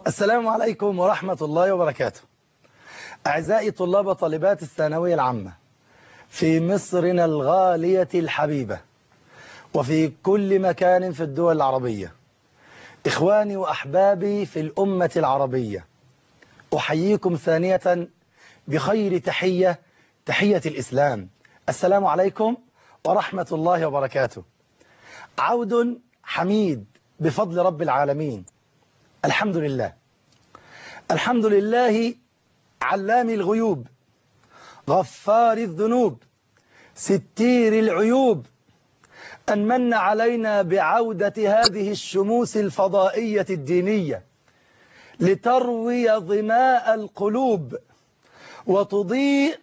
السلام عليكم ورحمة الله وبركاته أعزائي طلاب وطالبات الثانوية العامة في مصرنا الغالية الحبيبة وفي كل مكان في الدول العربية إخواني وأحبابي في الأمة العربية أحييكم ثانية بخير تحية تحية الإسلام السلام عليكم ورحمة الله وبركاته عود حميد بفضل رب العالمين الحمد لله الحمد لله علام الغيوب غفار الذنوب ستير العيوب أن من علينا بعودة هذه الشموس الفضائية الدينية لتروي ظماء القلوب وتضيء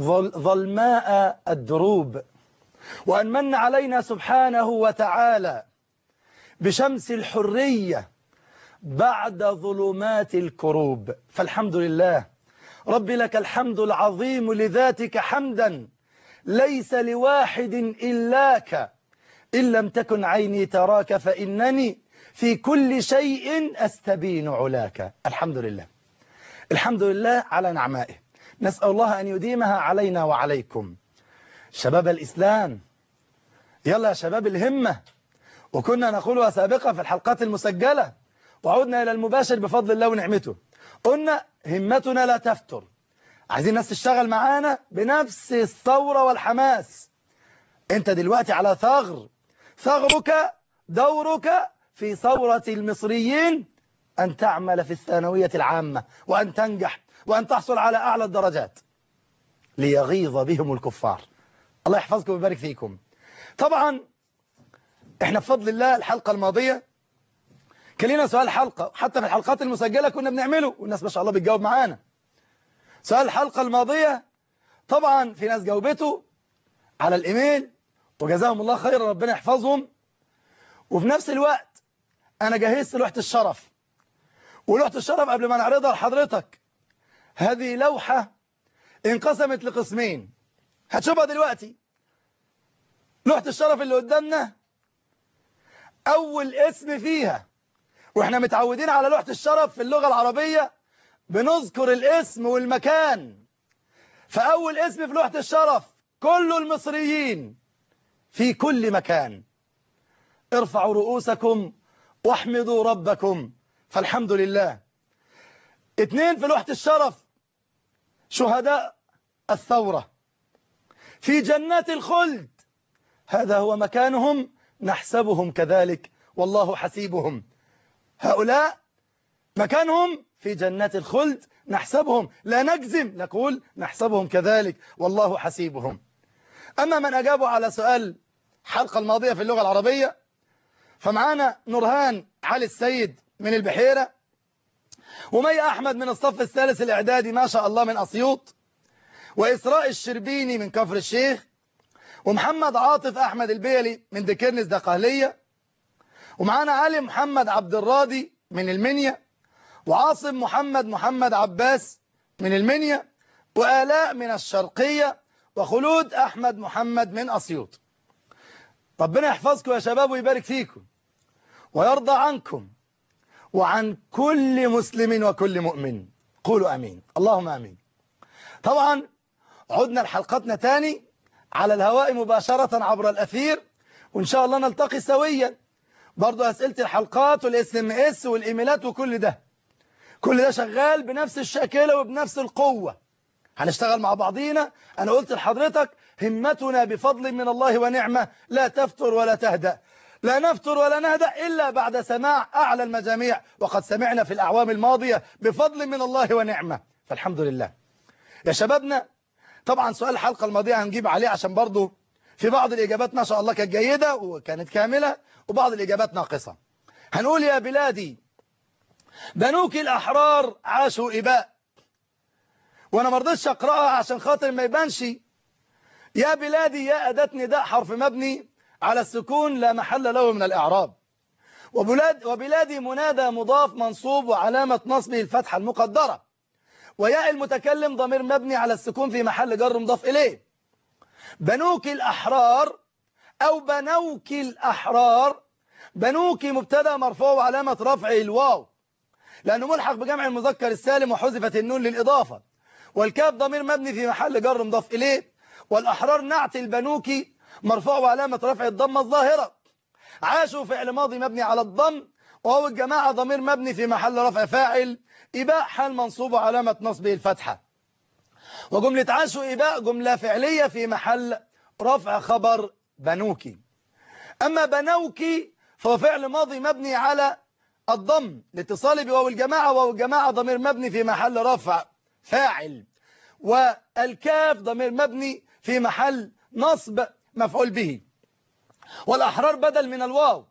ظلماء الدروب وأن من علينا سبحانه وتعالى بشمس الحرية بعد ظلمات الكروب فالحمد لله رب لك الحمد العظيم لذاتك حمدا ليس لواحد إلاك إن لم تكن عيني تراك فإنني في كل شيء أستبين علاك الحمد لله الحمد لله على نعمائه نسأل الله أن يديمها علينا وعليكم شباب الإسلام يلا يا شباب الهمة وكنا نقولها سابقا في الحلقات المسجلة وعودنا إلى المباشر بفضل الله ونعمته قلنا همتنا لا تفتر عايزين الناس تشتغل معانا بنفس الثورة والحماس انت دلوقتي على ثغر ثغرك دورك في ثورة المصريين أن تعمل في الثانوية العامة وأن تنجح وأن تحصل على أعلى الدرجات ليغيظ بهم الكفار الله يحفظكم ويبارك فيكم طبعا احنا بفضل الله الحلقة الماضية كان لنا سؤال حلقة حتى في الحلقات المسجلة كنا بنعمله والناس ما شاء الله بتجاوب معانا سؤال الحلقة الماضية طبعا في ناس جاوبته على الإيميل وجزاهم الله خيرا ربنا يحفظهم وفي نفس الوقت أنا جهزت لوحة الشرف ولوحة الشرف قبل ما نعرضها لحضرتك هذه لوحة انقسمت لقسمين هتشوفها دلوقتي لوحة الشرف اللي قدامنا أول اسم فيها وإحنا متعودين على لوحة الشرف في اللغة العربية بنذكر الاسم والمكان فأول اسم في لوحة الشرف كل المصريين في كل مكان ارفعوا رؤوسكم واحمدوا ربكم فالحمد لله اثنين في لوحة الشرف شهداء الثورة في جنات الخلد هذا هو مكانهم نحسبهم كذلك والله حسيبهم هؤلاء مكانهم في جنات الخلد نحسبهم لا نجزم نقول نحسبهم كذلك والله حسيبهم أما من أجابوا على سؤال الحلقة الماضية في اللغة العربية فمعانا نورهان علي السيد من البحيرة ومي أحمد من الصف الثالث الإعدادي ما شاء الله من أسيوط وإسراء الشربيني من كفر الشيخ ومحمد عاطف أحمد البيلي من دكرنس دقهلية ومعانا علي محمد عبد الراضي من المنيا وعاصم محمد محمد عباس من المنيا وآلاء من الشرقية وخلود أحمد محمد من أسيوط ربنا يحفظكم يا شباب ويبارك فيكم ويرضى عنكم وعن كل مسلم وكل مؤمن قولوا أمين اللهم أمين طبعا عدنا لحلقتنا تاني على الهواء مباشرة عبر الأثير وإن شاء الله نلتقي سويا برضو أسئلة الحلقات والاس ام اس والإيميلات وكل ده كل ده شغال بنفس الشاكلة وبنفس القوة هنشتغل مع بعضينا أنا قلت لحضرتك همتنا بفضل من الله ونعمة لا تفتر ولا تهدأ لا نفتر ولا نهدأ إلا بعد سماع أعلى المجاميع وقد سمعنا في الأعوام الماضية بفضل من الله ونعمة فالحمد لله يا شبابنا طبعا سؤال الحلقة الماضية هنجيب عليه عشان برضو في بعض الإجابات ما شاء الله كانت جيدة وكانت كاملة وبعض الإجابات ناقصة هنقول يا بلادي بنوك الأحرار عاشوا إباء وأنا مرضيش أقرأها عشان خاطر ما يبانش يا بلادي يا أداة نداء حرف مبني على السكون لا محل له من الإعراب وبلاد وبلادي منادى مضاف منصوب وعلامة نصبه الفتحة المقدرة وياء المتكلم ضمير مبني على السكون في محل جر مضاف إليه بنوك الأحرار أو بنوك الأحرار بنوك مبتدا مرفوع وعلامة رفعه الواو لأنه ملحق بجمع المذكر السالم وحذفت النون للإضافة والكاف ضمير مبني في محل جر مضاف إليه والأحرار نعت البنوكي مرفوع وعلامة رفع الضمة الظاهرة عاشوا فعل ماضي مبني على الضم وهو الجماعة ضمير مبني في محل رفع فاعل إباء حال منصوب وعلامة نصبه الفتحة وجملة عاشوا إباء جملة فعلية في محل رفع خبر بنوكي أما بنوكي فهو فعل ماضي مبني على الضم لاتصال بواو الجماعة وواو الجماعة ضمير مبني في محل رفع فاعل والكاف ضمير مبني في محل نصب مفعول به والأحرار بدل من الواو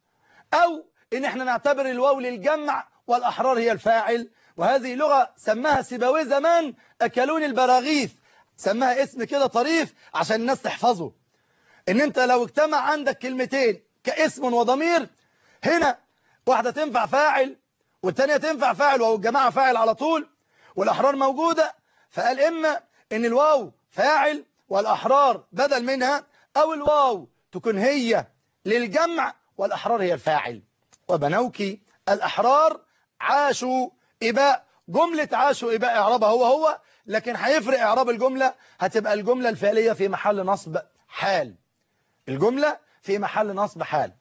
أو إن احنا نعتبر الواو للجمع والأحرار هي الفاعل وهذه لغة سماها سيبويه زمان أكلون البراغيث سماها اسم كده طريف عشان الناس تحفظه إن أنت لو اجتمع عندك كلمتين كاسم وضمير هنا واحدة تنفع فاعل والتانية تنفع فاعل وهو الجماعة فاعل على طول والأحرار موجودة فقال إما إن الواو فاعل والأحرار بدل منها أو الواو تكون هي للجمع والأحرار هي الفاعل وبنوكي الأحرار عاشوا إباء جملة عاشوا إباء إعرابها هو هو لكن هيفرق إعراب الجملة هتبقى الجملة الفعلية في محل نصب حال الجملة في محل نصب حال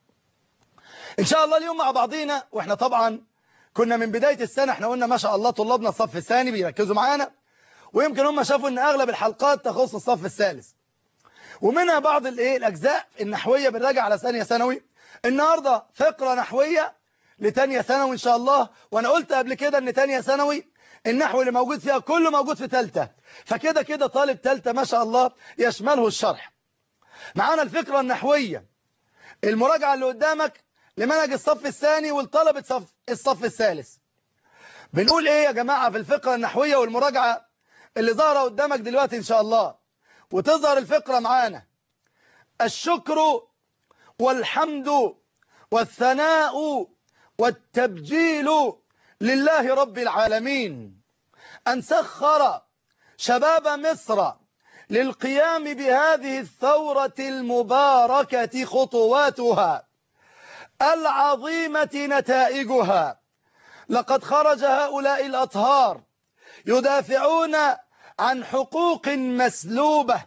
إن شاء الله اليوم مع بعضينا وإحنا طبعا كنا من بداية السنة إحنا قلنا ما شاء الله طلابنا الصف الثاني بيركزوا معانا ويمكن هم شافوا إن أغلب الحلقات تخص الصف الثالث ومنها بعض الايه الاجزاء النحويه بنراجع على ثانيه ثانوي النهارده فقره نحويه لثانيه ثانوي ان شاء الله وانا قلت قبل كده ان ثانيه ثانوي النحو اللي موجود فيها كله موجود في ثالثه فكده كده طالب ثالثه ما شاء الله يشمله الشرح معانا الفكره النحويه المراجعه اللي قدامك لمنهج الصف الثاني ولطلبه صف الصف الثالث بنقول ايه يا جماعه في الفقره النحويه والمراجعه اللي ظاهره قدامك دلوقتي ان شاء الله وتظهر الفقرة معانا الشكر والحمد والثناء والتبجيل لله رب العالمين أن سخر شباب مصر للقيام بهذه الثورة المباركة خطواتها العظيمة نتائجها لقد خرج هؤلاء الأطهار يدافعون عن حقوق مسلوبة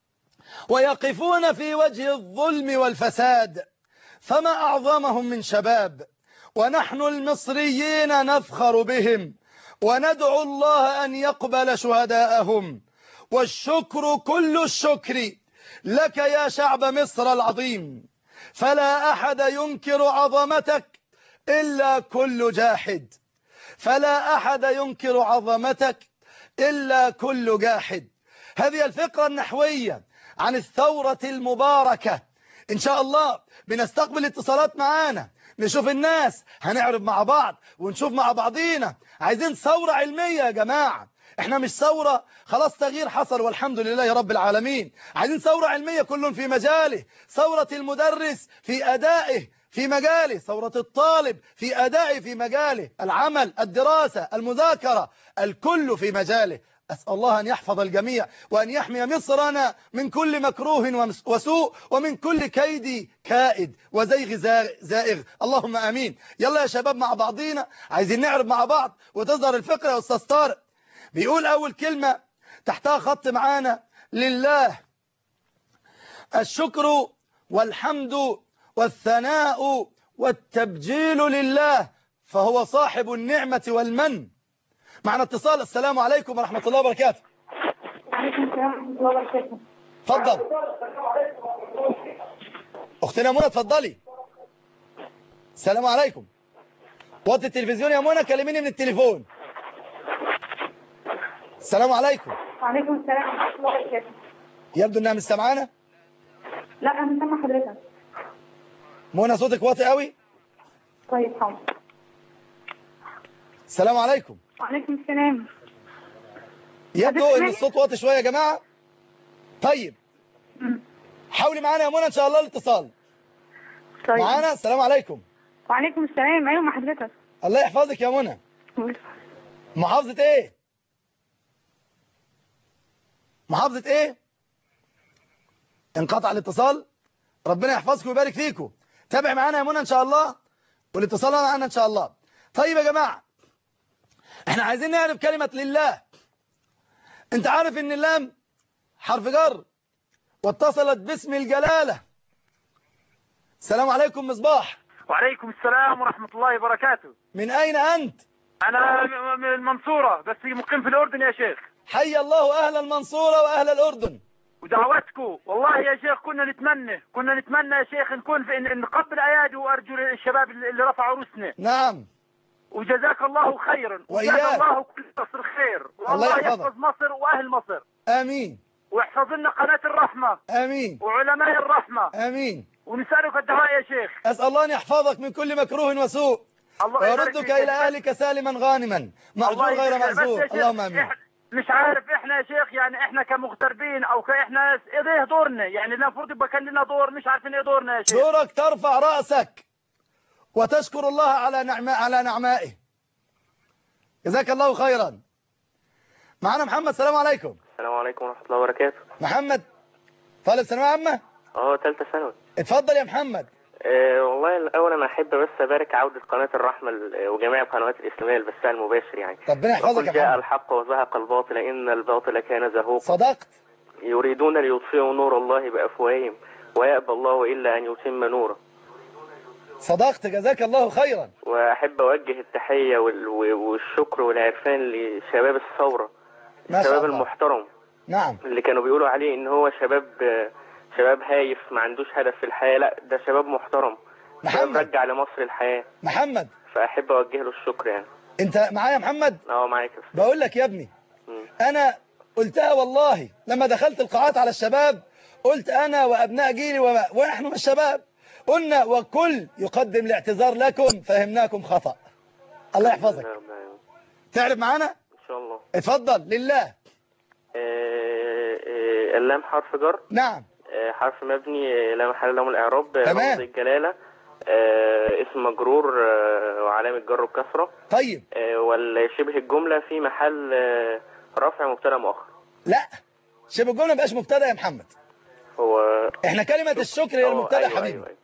ويقفون في وجه الظلم والفساد فما أعظمهم من شباب ونحن المصريين نفخر بهم وندعو الله أن يقبل شهداءهم والشكر كل الشكر لك يا شعب مصر العظيم فلا أحد ينكر عظمتك إلا كل جاحد فلا أحد ينكر عظمتك إلا كل جاحد هذه الفقرة النحوية عن الثورة المباركة إن شاء الله بنستقبل اتصالات معانا نشوف الناس هنعرض مع بعض ونشوف مع بعضينا عايزين ثورة علمية يا جماعة احنا مش ثورة خلاص تغيير حصل والحمد لله رب العالمين عايزين ثورة علمية كل في مجاله ثورة المدرس في أدائه في مجاله ثورة الطالب في أدائه في مجاله العمل الدراسة المذاكرة الكل في مجاله أسأل الله أن يحفظ الجميع وأن يحمي مصرنا من كل مكروه وسوء ومن كل كيد كائد وزيغ زائغ اللهم أمين يلا يا شباب مع بعضينا عايزين نعرض مع بعض وتظهر الفكرة يا أستاذ طارق بيقول أول كلمة تحتها خط معانا لله الشكر والحمد والثناء والتبجيل لله فهو صاحب النعمة والمن معنا اتصال السلام عليكم ورحمة الله وبركاته عليكم السلام ورحمة الله وبركاته اتفضل اختنا منى اتفضلي السلام عليكم وطي التلفزيون يا منى كلميني من التليفون السلام عليكم وعليكم السلام ورحمة الله وبركاته يبدو انها مش سامعانا لا أنا سامع حضرتك منى صوتك واطي قوي طيب حاضر السلام عليكم وعليكم السلام يبدو حضرتك ان سامعني؟ الصوت واطي شويه يا جماعه طيب مم. حاولي معانا يا منى ان شاء الله الاتصال طيب معانا السلام عليكم وعليكم السلام أيوة مع حضرتك الله يحفظك يا منى محافظة ايه محافظة ايه انقطع الاتصال ربنا يحفظكم ويبارك فيكم تابع معانا يا منى ان شاء الله والاتصال معانا ان شاء الله طيب يا جماعة احنا عايزين نعرف كلمة لله انت عارف ان اللام حرف جر واتصلت باسم الجلالة السلام عليكم مصباح وعليكم السلام ورحمة الله وبركاته من أين أنت أنا م- من المنصورة بس مقيم في الأردن يا شيخ حي الله أهل المنصورة وأهل الأردن ودعوتكم والله يا شيخ كنا نتمنى كنا نتمنى يا شيخ نكون في ن- نقبل أيادي وأرجل الشباب اللي اللي رفعوا رسنا نعم وجزاك الله خيرا وإياك. وجزاك الله كل مصر خير الله والله يحفظك. يحفظ مصر وأهل مصر آمين ويحفظ لنا قناة الرحمة آمين وعلماء الرحمة آمين ونسألك الدعاء يا شيخ أسأل الله أن يحفظك من كل مكروه وسوء الله يبارك ويردك فيك يا إلى شيخ. أهلك سالما غانما مأجور الله غير يجزيك. بس مأجور يا شيخ، اللهم آمين إح- مش عارف احنا يا شيخ يعني احنا كمغتربين او كاحنا ايه دورنا يعني المفروض يبقى كان لنا دور مش عارفين ايه دورنا يا شيخ دورك ترفع رأسك وتشكر الله على نعماء على نعمائه جزاك الله خيرا معنا محمد السلام عليكم السلام عليكم ورحمة الله وبركاته محمد طالب ثانوية عامة اه تالتة ثانوي اتفضل يا محمد أه والله الأول أنا أحب بس أبارك عودة قناة الرحمة ال- وجميع القنوات الإسلامية البث المباشر يعني ربنا يحفظك وقل يا جاء محمد الحق وزهق الباطل إن الباطل كان زهوقا صدقت يريدون ليطفئوا نور الله بأفواههم ويأبى الله إلا أن يتم نوره صدقت جزاك الله خيرا وأحب أوجه التحية وال- والشكر والعرفان لشباب الثورة ما شاء الشباب الله المحترم نعم اللي كانوا بيقولوا عليه إن هو شباب شباب هايف ما عندوش هدف في الحياة لا ده شباب محترم شباب محمد رجع لمصر الحياة محمد فأحب أوجه له الشكر يعني انت معايا يا محمد اه معاك يا أستاذ. بقول لك يا ابني مم. انا قلتها والله لما دخلت القاعات على الشباب قلت انا وابناء جيلي وما ونحن من الشباب قلنا وكل يقدم الاعتذار لكم فهمناكم خطأ الله يحفظك لا، لا، تعرف معانا إن شاء الله اتفضل لله آه، آه، اللام حرف جر نعم آه، حرف مبني آه، لا محل له من الإعراب آه، تمام. رمز الجلالة آه، اسم مجرور آه، وعلامة جر بكسرة طيب آه، والشبه الجملة في محل آه، رفع مبتدا مؤخر لا شبه الجمله ما بقاش مبتدا يا محمد هو احنا كلمة الشكر هي آه، المبتدا أيوة، حبيبي أيوة، أيوة.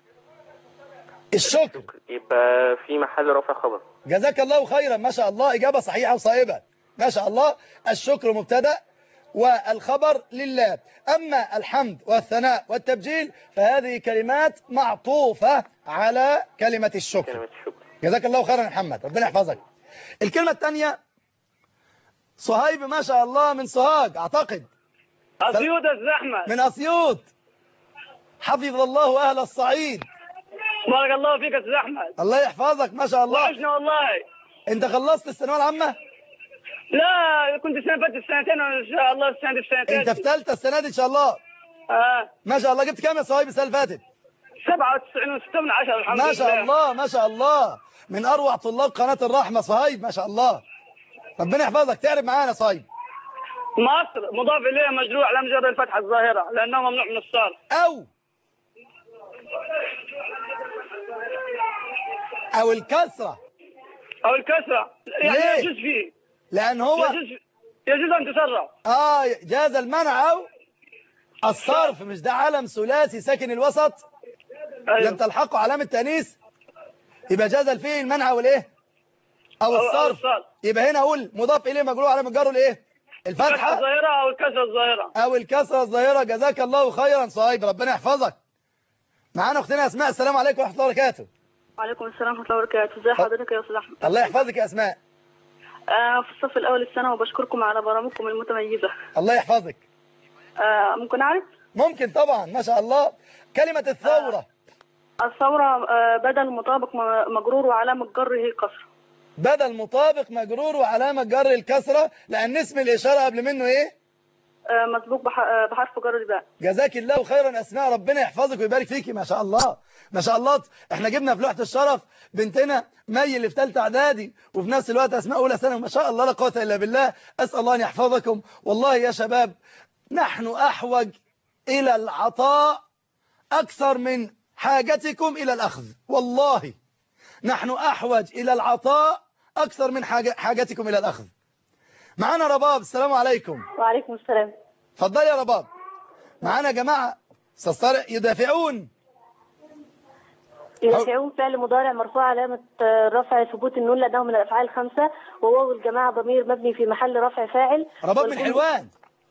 الشكر يبقى في محل رفع خبر جزاك الله خيرا ما شاء الله إجابة صحيحة وصائبة ما شاء الله الشكر مبتدا والخبر لله أما الحمد والثناء والتبجيل فهذه كلمات معطوفة على كلمة الشكر كلمة الشكر جزاك الله خيرا يا محمد ربنا يحفظك الكلمة الثانية صهيب ما شاء الله من سوهاج أعتقد أسيوط الزحمة من أسيوط حفظ الله أهل الصعيد بارك الله فيك الزحمة الله يحفظك ما شاء الله وحشنا والله أنت خلصت الثانوية العامة لا كنت السنة فاتت سنتين وإن شاء الله السنة دي في سنتين أنت في ثالثة السنة دي إن شاء الله آه ما شاء الله جبت كام يا صهيب السنة اللي فاتت 97 و6 من 10 الحمد لله ما شاء الله ما شاء الله من أروع طلاب قناة الرحمة صهيب ما شاء الله ربنا يحفظك تعرف معانا صهيب مصر مضاف إليه مجروح لم جر الفتحة الظاهرة لأنه ممنوع من الصرف أو أو الكسرة أو الكسرة يعني ليه؟ يجوز فيه لأن هو يجوز يجوز أن تسرع آه جاز المنع أو الصرف مش ده علم ثلاثي ساكن الوسط لم أيوه تلحقه علامة تأنيث يبقى جاز الفيه المنع والإيه أو أو- أو الصرف الصرف. يبقى هنا أقول مضاف إليه مجرور على مجره الإيه الفتحة الفتحة الظاهرة أو الكسرة الظاهرة أو الكسرة الظاهرة جزاك الله خيرا صهيب ربنا يحفظك معانا أختنا أسماء السلام عليكم ورحمة الله وبركاته وعليكم السلام ورحمة الله وبركاته ازي حضرتك يا أستاذ أحمد الله يحفظك يا أسماء آه في الصف الأول السنة وبشكركم على برامجكم المتميزة الله يحفظك آه ممكن أعرف ممكن طبعا ما شاء الله كلمة الثورة الثورة آه بدل مطابق م- مجرور وعلامة جره كسر بدل مطابق مجرور وعلامة جر الكسرة لأن اسم الإشارة قبل منه إيه آه مسبوق بح- آه بحرف جر الباء جزاك الله خيرا أسماء ربنا يحفظك ويبارك فيكي ما شاء الله ما شاء الله احنا جبنا في لوحة الشرف بنتنا مي اللي في ثالثه اعدادي وفي نفس الوقت أسماء أولى سنة ما شاء الله لا قوة إلا بالله أسأل الله أن يحفظكم والله يا شباب نحن أحوج إلى العطاء أكثر من حاجتكم إلى الأخذ والله نحن أحوج إلى العطاء أكثر من حاجة حاجتكم إلى الأخذ معانا رباب السلام عليكم وعليكم السلام اتفضلي يا رباب معانا يا جماعة استاذ طارق يدافعون يدافعون فعل مضارع مرفوع علامة آه، رفع ثبوت النون لأنه من الأفعال الخمسة وواو الجماعة ضمير مبني في محل رفع فاعل رباب من والجملة- حلوان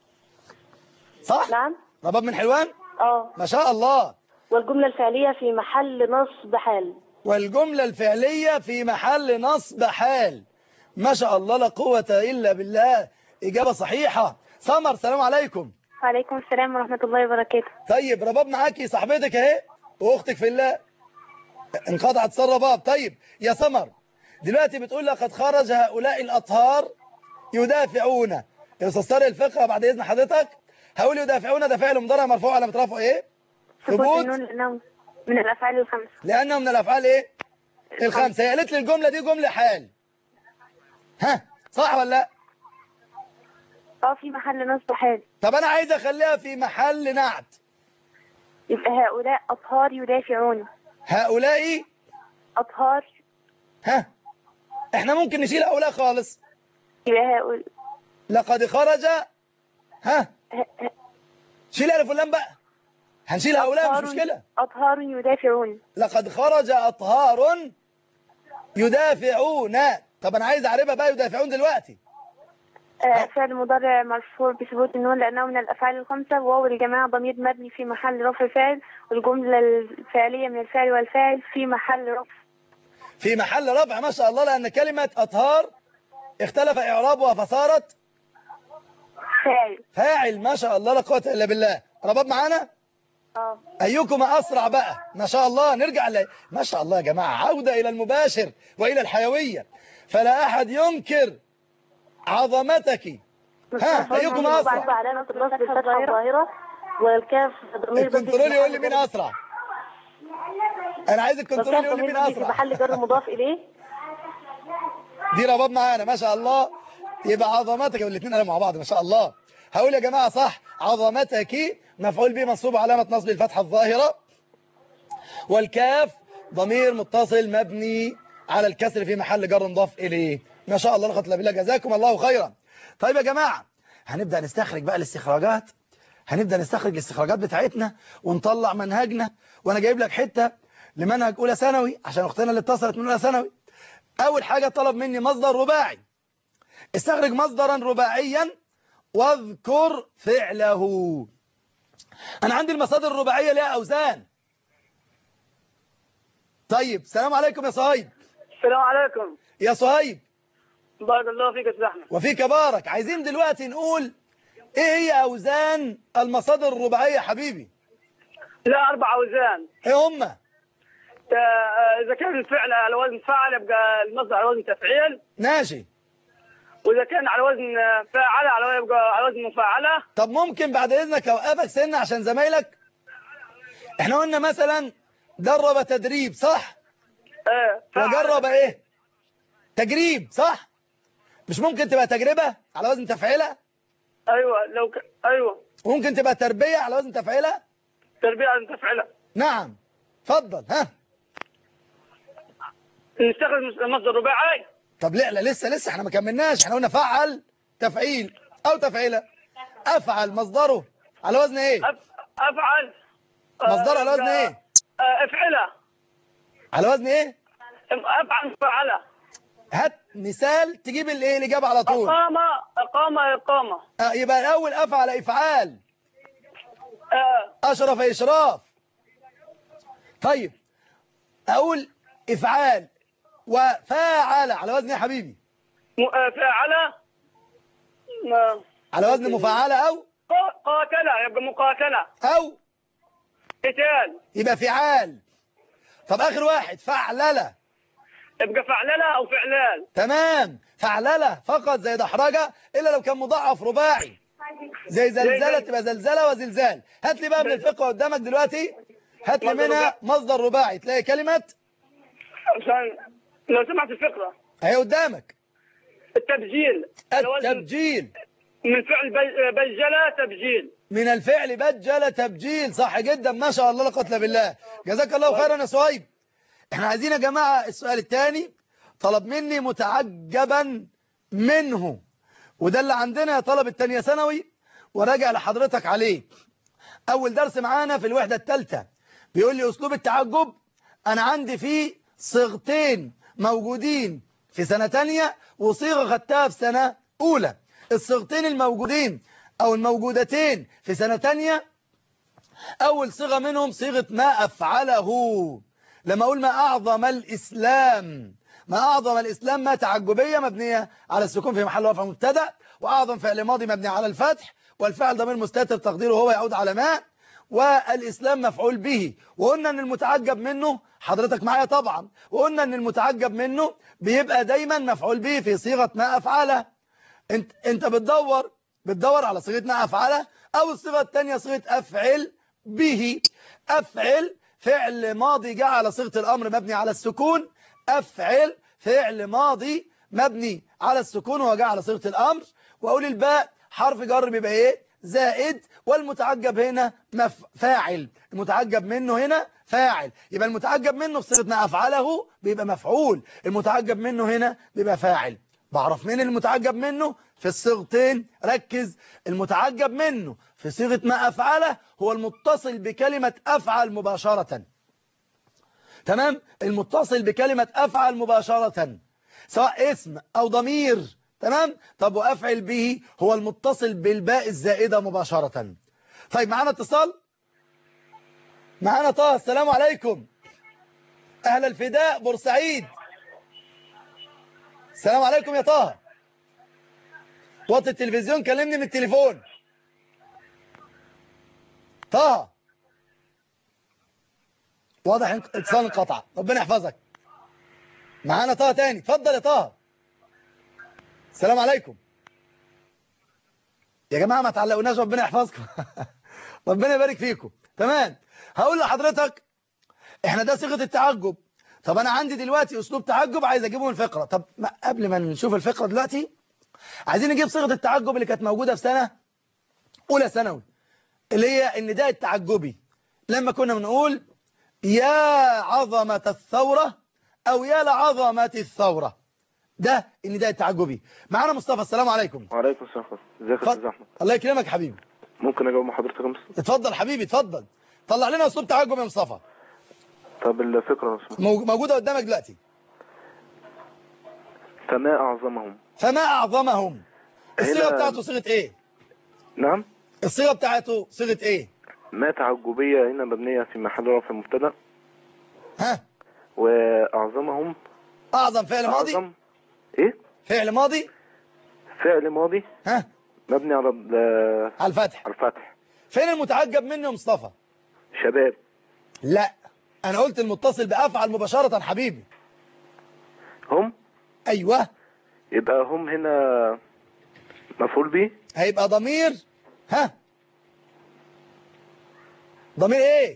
صح نعم رباب من حلوان اه ما شاء الله والجملة الفعلية في محل نصب حال والجملة الفعلية في محل نصب حال ما شاء الله لا قوة إلا بالله إجابة صحيحة سمر سلام عليكم وعليكم السلام ورحمة الله وبركاته طيب رباب معاكي صاحبتك اهي واختك في الله انقطعت اتصال رباب طيب يا سمر دلوقتي بتقول لقد خرج هؤلاء الأطهار يدافعون يا استاذ طارق الفقه بعد اذن حضرتك هقول يدافعون ده فعل مضارع مرفوع على مترفعه ايه ثبوت ثبوت النون لأنه من الأفعال الخمسة لانه من الافعال ايه الخمسه هي قالت لي الجمله دي جمله حال ها صح ولا لا اه في محل نصب حال طب انا عايز اخليها في محل نعت يبقى هؤلاء أطهار يدافعون هؤلاء أطهار ها احنا ممكن نشيل هؤلاء خالص يبقى هؤلاء لقد خرج ها شيل الف واللام بقى هنشيل هؤلاء مش مشكلة أطهار يدافعون لقد خرج أطهار يدافعون طب أنا عايز أعربها بقى يدافعون دلوقتي آه، فعل مضارع مرفوع بثبوت النون لأنه من الأفعال الخمسة وواو الجماعة ضمير مبني في محل رفع فاعل والجملة الفعلية من الفعل والفاعل في محل رفع في محل رفع ما شاء الله لأن كلمة أطهار اختلف إعرابها فصارت فاعل فاعل ما شاء الله لا قوة إلا بالله رباب معانا اه أيكما أسرع بقى ما شاء الله نرجع ل... ما شاء الله يا جماعة عودة إلى المباشر وإلى الحيوية فلا أحد ينكر عظمتك ها أيكم أسرع علامة النصب الفتحة الظاهرة والكاف ضمير مبني في الكنترول يقول لي محل مين أسرع أنا عايز الكنترول والكاف يقول لي ضمير مين مبني في أسرع محل جر مضاف إليه دي رباب معانا ما شاء الله يبقى عظمتك والاثنين قالوا مع بعض ما شاء الله هقول يا جماعة صح عظمتك مفعول به منصوب علامة نصب الفتحة الظاهرة والكاف ضمير متصل مبني على الكسر في محل جر مضاف إليه ما شاء الله لقد بالله جزاكم الله خيرا طيب يا جماعة هنبدأ نستخرج بقى الاستخراجات هنبدأ نستخرج الاستخراجات بتاعتنا ونطلع منهجنا وانا جايب لك حتة لمنهج أولى ثانوي عشان أختنا اللي اتصلت من أولى ثانوي أول حاجة طلب مني مصدر رباعي استخرج مصدرا رباعيا واذكر فعله أنا عندي المصادر الرباعية ليها أوزان طيب السلام عليكم يا صهيب السلام عليكم يا صهيب بارك الله فيك يا أستاذ أحمد وفيك بارك عايزين دلوقتي نقول ايه هي أوزان المصادر الرباعية يا حبيبي لا أربع أوزان ايه هما تا- آه، إذا كان الفعل على وزن فاعل يبقى المصدر على وزن تفعيل ماشي وإذا كان على وزن آه، فاعل على يبقى على وزن مفاعلة طب ممكن بعد إذنك أوقفك سنة عشان زمايلك احنا قلنا مثلا درب تدريب صح آه، فاعل. وجرب ايه تجريب صح مش ممكن تبقى تجربة على وزن تفعيلة أيوة لو ك... أيوة وممكن تبقى تربية على وزن تفعيلة تربية على وزن تفعيلة نعم اتفضل ها نستخدم مصدر رباعي طب لا لا لسه لسه احنا ما كملناش احنا قلنا فعل تفعيل او تفعيلة افعل مصدره على وزن ايه أف... أفعل آه، مصدره على وزن يبقى- ايه آه، افعلة على وزن ايه أفعل مفاعلة هات مثال تجيب الايه الاجابه على طول إقامة إقامة إقامة اه يبقى الاول افعل افعال آه، اشرف اشراف طيب اقول افعال وفاعل على وزن ايه يا حبيبي م- آه، فاعلة م- على وزن مفاعله او قا- قاتلة يبقى مقاتلة او قتال يبقى فعال طب اخر واحد فعلله يبقى فعللة أو فعلال تمام فعلله فقط زي دحرجه الا لو كان مضاعف رباعي زي زلزله تبقى زلزله وزلزال هات لي بقى من الفقه قدامك دلوقتي هات لي مصدر منها رباعي. مصدر رباعي تلاقي كلمه عشان لو سمعت الفقرة اهي قدامك التبجيل على وزن- التبجيل من فعل بج- بجلة تبجيل من الفعل بجل تبجيل صح جدا ما شاء الله لا قتل بالله جزاك الله خيرا يا صهيب احنا عايزين يا جماعة السؤال الثاني طلب مني متعجبا منه وده اللي عندنا يا طلب التانية ثانوي وراجع لحضرتك عليه اول درس معانا في الوحدة الثالثة بيقول لي اسلوب التعجب أنا عندي في صيغتين موجودين في سنة تانية وصيغة خدتها في سنة أولى الصيغتين الموجودين أو الموجودتين في سنة تانية أول صيغة منهم صيغة ما أفعله لما أقول ما أعظم الإسلام ما أعظم الإسلام ما تعجبية مبنية على السكون في محل رفع مبتدا وأعظم فعل ماضي مبني على الفتح والفعل ضمير مستتر تقديره هو يعود على ما والإسلام مفعول به وقلنا أن المتعجب منه حضرتك معايا طبعا وقلنا أن المتعجب منه بيبقى دايما مفعول به في صيغة ما أفعله انت, انت بتدور بتدور على صيغة ما أفعله أو الصيغة الثانية صيغة أفعل به أفعل فعل ماضي جاء على صيغة الأمر مبني على السكون أفعل فعل ماضي مبني على السكون وجاء على صيغة الأمر وأقول الباء حرف جر بيبقى إيه زائد والمتعجب هنا مف... فاعل المتعجب منه هنا فاعل يبقى المتعجب منه في صيغة ما أفعله بيبقى مفعول المتعجب منه هنا بيبقى فاعل بعرف مين المتعجب منه في الصيغتين ركز المتعجب منه في صيغة ما أفعله هو المتصل بكلمة أفعل مباشرة تمام المتصل بكلمة أفعل مباشرة سواء اسم أو ضمير تمام طب وأفعل به هو المتصل بالباء الزائدة مباشرة طيب معانا اتصال معانا طه السلام عليكم أهل الفداء بورسعيد السلام عليكم يا طه وطي التلفزيون كلمني من التليفون طه واضح ان اتصال انقطع ربنا يحفظك معانا طه تاني اتفضل يا طه السلام عليكم يا جماعة ما تعلقوناش ربنا يحفظكم ربنا يبارك فيكم تمام هقول لحضرتك احنا ده صيغة التعجب طب انا عندي دلوقتي اسلوب تعجب عايز اجيبه من الفقرة طب ما قبل ما نشوف الفقرة دلوقتي عايزين نجيب صيغة التعجب اللي كانت موجودة في سنة اولى ثانوي اللي هي النداء التعجبي لما كنا بنقول يا عظمة الثورة او يا لعظمة الثورة ده النداء التعجبي معانا مصطفى السلام عليكم وعليكم السلام ازيك يا استاذ احمد الله يكرمك حبيبي ممكن اجاوب مع حضرتك يا مصطفى اتفضل حبيبي اتفضل طلع لنا اسلوب تعجب يا مصطفى طب الفكره يا مصطفى مو- موجودة قدامك دلوقتي فما اعظمهم فما أعظمهم الصيغة هنا- بتاعته صيغة إيه نعم الصيغة بتاعته صيغة إيه ما تعجبيه هنا مبنيه في محل رفع مبتدا ها واعظمهم أعظم فعل ماضي اعظم ايه فعل ماضي فعل ماضي ها مبني على ال- على الفتح على الفتح فين المتعجب منه يا مصطفى شباب لا أنا قلت المتصل بأفعل مباشرة حبيبي هم أيوه يبقى هم هنا مفعول به هيبقى ضمير ها ضمير إيه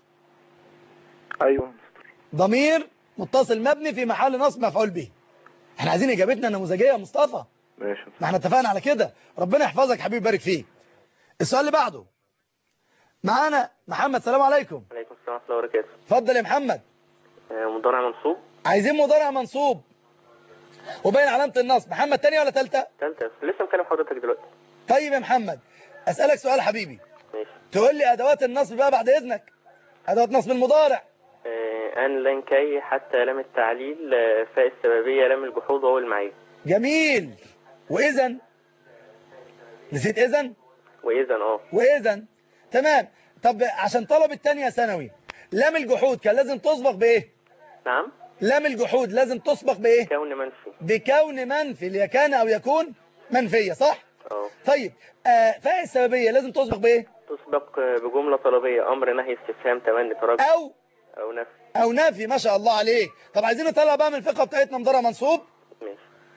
ايوه ضمير متصل مبني في محل نصب مفعول به احنا عايزين اجابتنا نموذجيه يا مصطفى ماشي ما احنا اتفقنا على كده ربنا يحفظك حبيبي يبارك فيك السؤال اللي بعده معانا محمد سلام عليكم عليكم السلام ورحمة الله وبركاته اتفضل يا محمد آه، مضارع منصوب عايزين مضارع منصوب وبين علامة النصب محمد تانية ولا تالتة تالتة لسه مكلم حضرتك دلوقتي طيب يا محمد اسألك سؤال حبيبي ماشي تقول لي ادوات النصب بقى بعد اذنك ادوات نصب المضارع آه، أن لن كي حتى لام التعليل آه، فاء السببية لام الجحود واو المعية جميل واذا نسيت اذا وإذا اه واذا تمام طب عشان طلب التانية ثانوي لام الجحود كان لازم تسبق بايه نعم لام الجحود لازم تسبق بايه كون منفي بكون منفي اللي كان او يكون منفية صح اه طيب آه فاء السببية لازم تسبق بايه تسبق آه، بجملة طلبية أمر نهي استفهام تمني ترجي او أو نفي او نفي ما شاء الله عليك طب عايزين نطلع بقى من الفقه بتاعتنا مضارع منصوب ماشي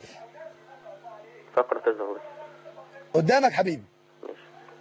فقرة الظهور قدامك حبيبي ماشي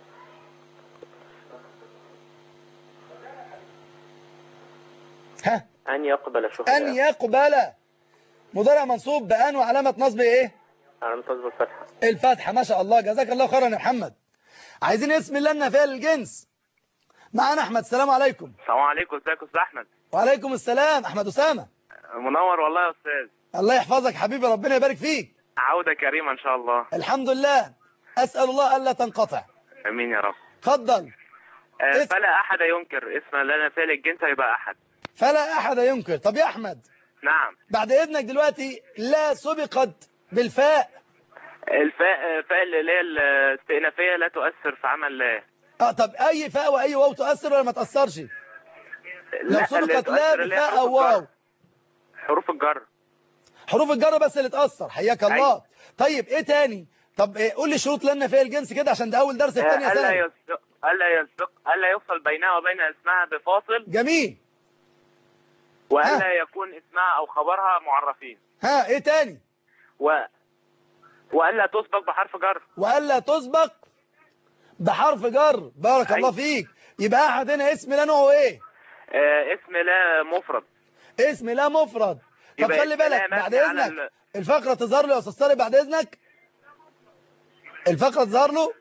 ها أن يقبل شهداء ان يقبل مضارع منصوب بان وعلامه نصب ايه على تصب الفتحة الفتحه ما شاء الله جزاك الله خيرا يا محمد عايزين اسم الله النافيه للجنس معانا احمد السلام عليكم السلام عليكم ازيك يا استاذ احمد وعليكم السلام احمد اسامه منور والله يا استاذ الله يحفظك حبيبي ربنا يبارك فيك عوده كريمه ان شاء الله الحمد لله اسال الله الا تنقطع امين يا رب اتفضل آه، اسم. فلا احد ينكر اسم لنا فعل الجنس يبقى احد فلا أحد ينكر طب يا أحمد نعم بعد إذنك دلوقتي لا سبقت بالفاء الفاء فاء اللي هي الاستئنافية لا تؤثر في عمل لا اه طب أي فاء وأي واو تؤثر ولا ما تأثرش لو اللي سبقت لا تؤثر اللي هي بفاء حروف أو واو الجر. حروف الجر حروف الجر بس اللي تأثر حياك الله أيوة. طيب إيه تاني طب إيه قول لي شروط لنا فيها الجنس كده عشان ده أول درس في ثانية ألا ثانوي يسبق ألا يسبق ألا يفصل بينها وبين اسمها بفاصل جميل وألا يكون اسمها أو خبرها معرفين ها إيه تاني و وألا تسبق بحرف جر وألا تسبق بحرف جر بارك أيوة. الله فيك يبقى أحد هنا اسم لا نوعه إيه آه اسم لا مفرد اسم لا مفرد طب يبقى خلي اسم لا بالك مبني بعد على إذنك ال- الفقرة تظهر له يا أستاذ طارق بعد إذنك الفقرة تظهر له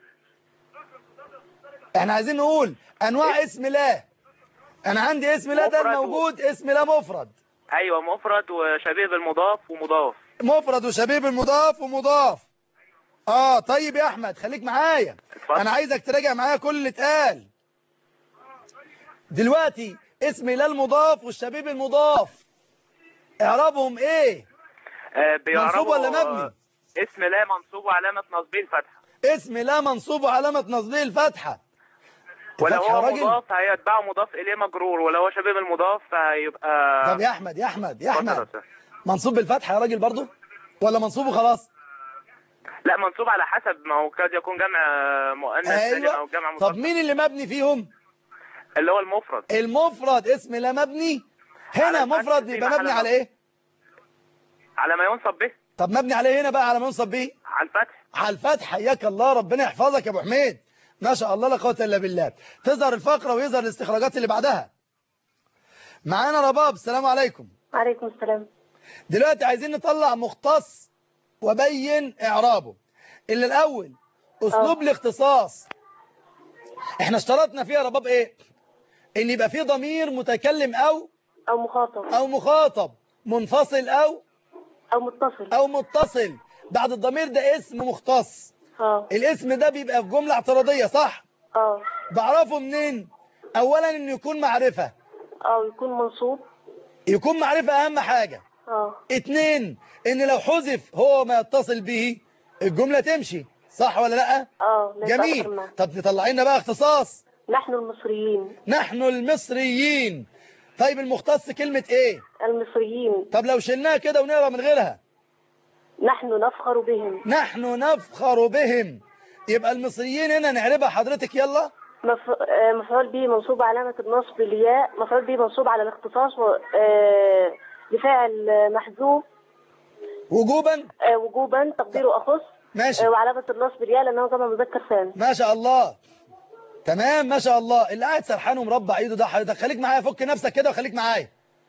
احنا عايزين نقول أنواع اسم لا أنا عندي اسم لا ده مفرد و- الموجود اسم لا مفرد أيوة مفرد وشبيه بالمضاف ومضاف مفرد وشبيب المضاف ومضاف اه طيب يا احمد خليك معايا اتفضل. انا عايزك تراجع معايا كل اللي اتقال دلوقتي اسم لا المضاف والشبيب المضاف اعرابهم ايه آه بيعربوا- منصوب ولا مبني اسم لا منصوب وعلامة نصبه الفتحة اسم لا منصوب وعلامة نصبه الفتحة ولو الفتحة هو يا راجل. مضاف هيتبعه مضاف إليه مجرور ولو هو شبيه بالمضاف فهيبقى طب يا احمد يا احمد يا اتفضل يا احمد أستاذ. منصوب بالفتحة يا راجل برضو ولا منصوب وخلاص لا منصوب على حسب ما هو قد يكون جمع مؤنث سالم او جمع طب مذكر مين اللي مبني فيهم اللي هو المفرد المفرد اسم لا مبني هنا على الفتح مفرد في يبقى محل مبني على نصب. ايه على ما ينصب به طب مبني عليه هنا بقى على ما ينصب بيه على الفتح على الفتح حياك الله ربنا يحفظك يا ابو حميد ما شاء الله لا قوه الا بالله تظهر الفقره ويظهر الاستخراجات اللي بعدها معانا رباب السلام عليكم عليكم السلام دلوقتي عايزين نطلع مختص وبين اعرابه اللي الاول اسلوب الاختصاص احنا اشترطنا فيها رباب ايه ان يبقى فيه ضمير متكلم او أو مخاطب او مخاطب منفصل او أو متصل او متصل بعد الضمير ده اسم مختص اه الاسم ده بيبقى في جملة اعتراضية صح اه بعرفه منين اولا انه يكون معرفة أو يكون منصوب يكون معرفة اهم حاجة اه اتنين ان لو حذف هو ما يتصل به الجملة تمشي صح ولا لا اه لا يتأثر جميل معه. طب نطلع لنا بقى اختصاص نحن المصريين نحن المصريين طيب المختص كلمة ايه المصريين طب لو شلناها كده ونقرا من غيرها نحن نفخر بهم نحن نفخر بهم يبقى المصريين هنا نعربها حضرتك يلا مف... آه، مفعول به منصوب علامة النصب الياء مفعول به منصوب على الاختصاص و... آه، بفاعل آه، محذوف وجوبا آه، وجوبا تقديره أخص ماشي آه، وعلامة النصب الياء لأنه جمع مذكر سالم ما شاء الله تمام ما شاء الله اللي قاعد سرحان ومربع ايده ده حضرتك خليك معايا فك نفسك كده وخليك معايا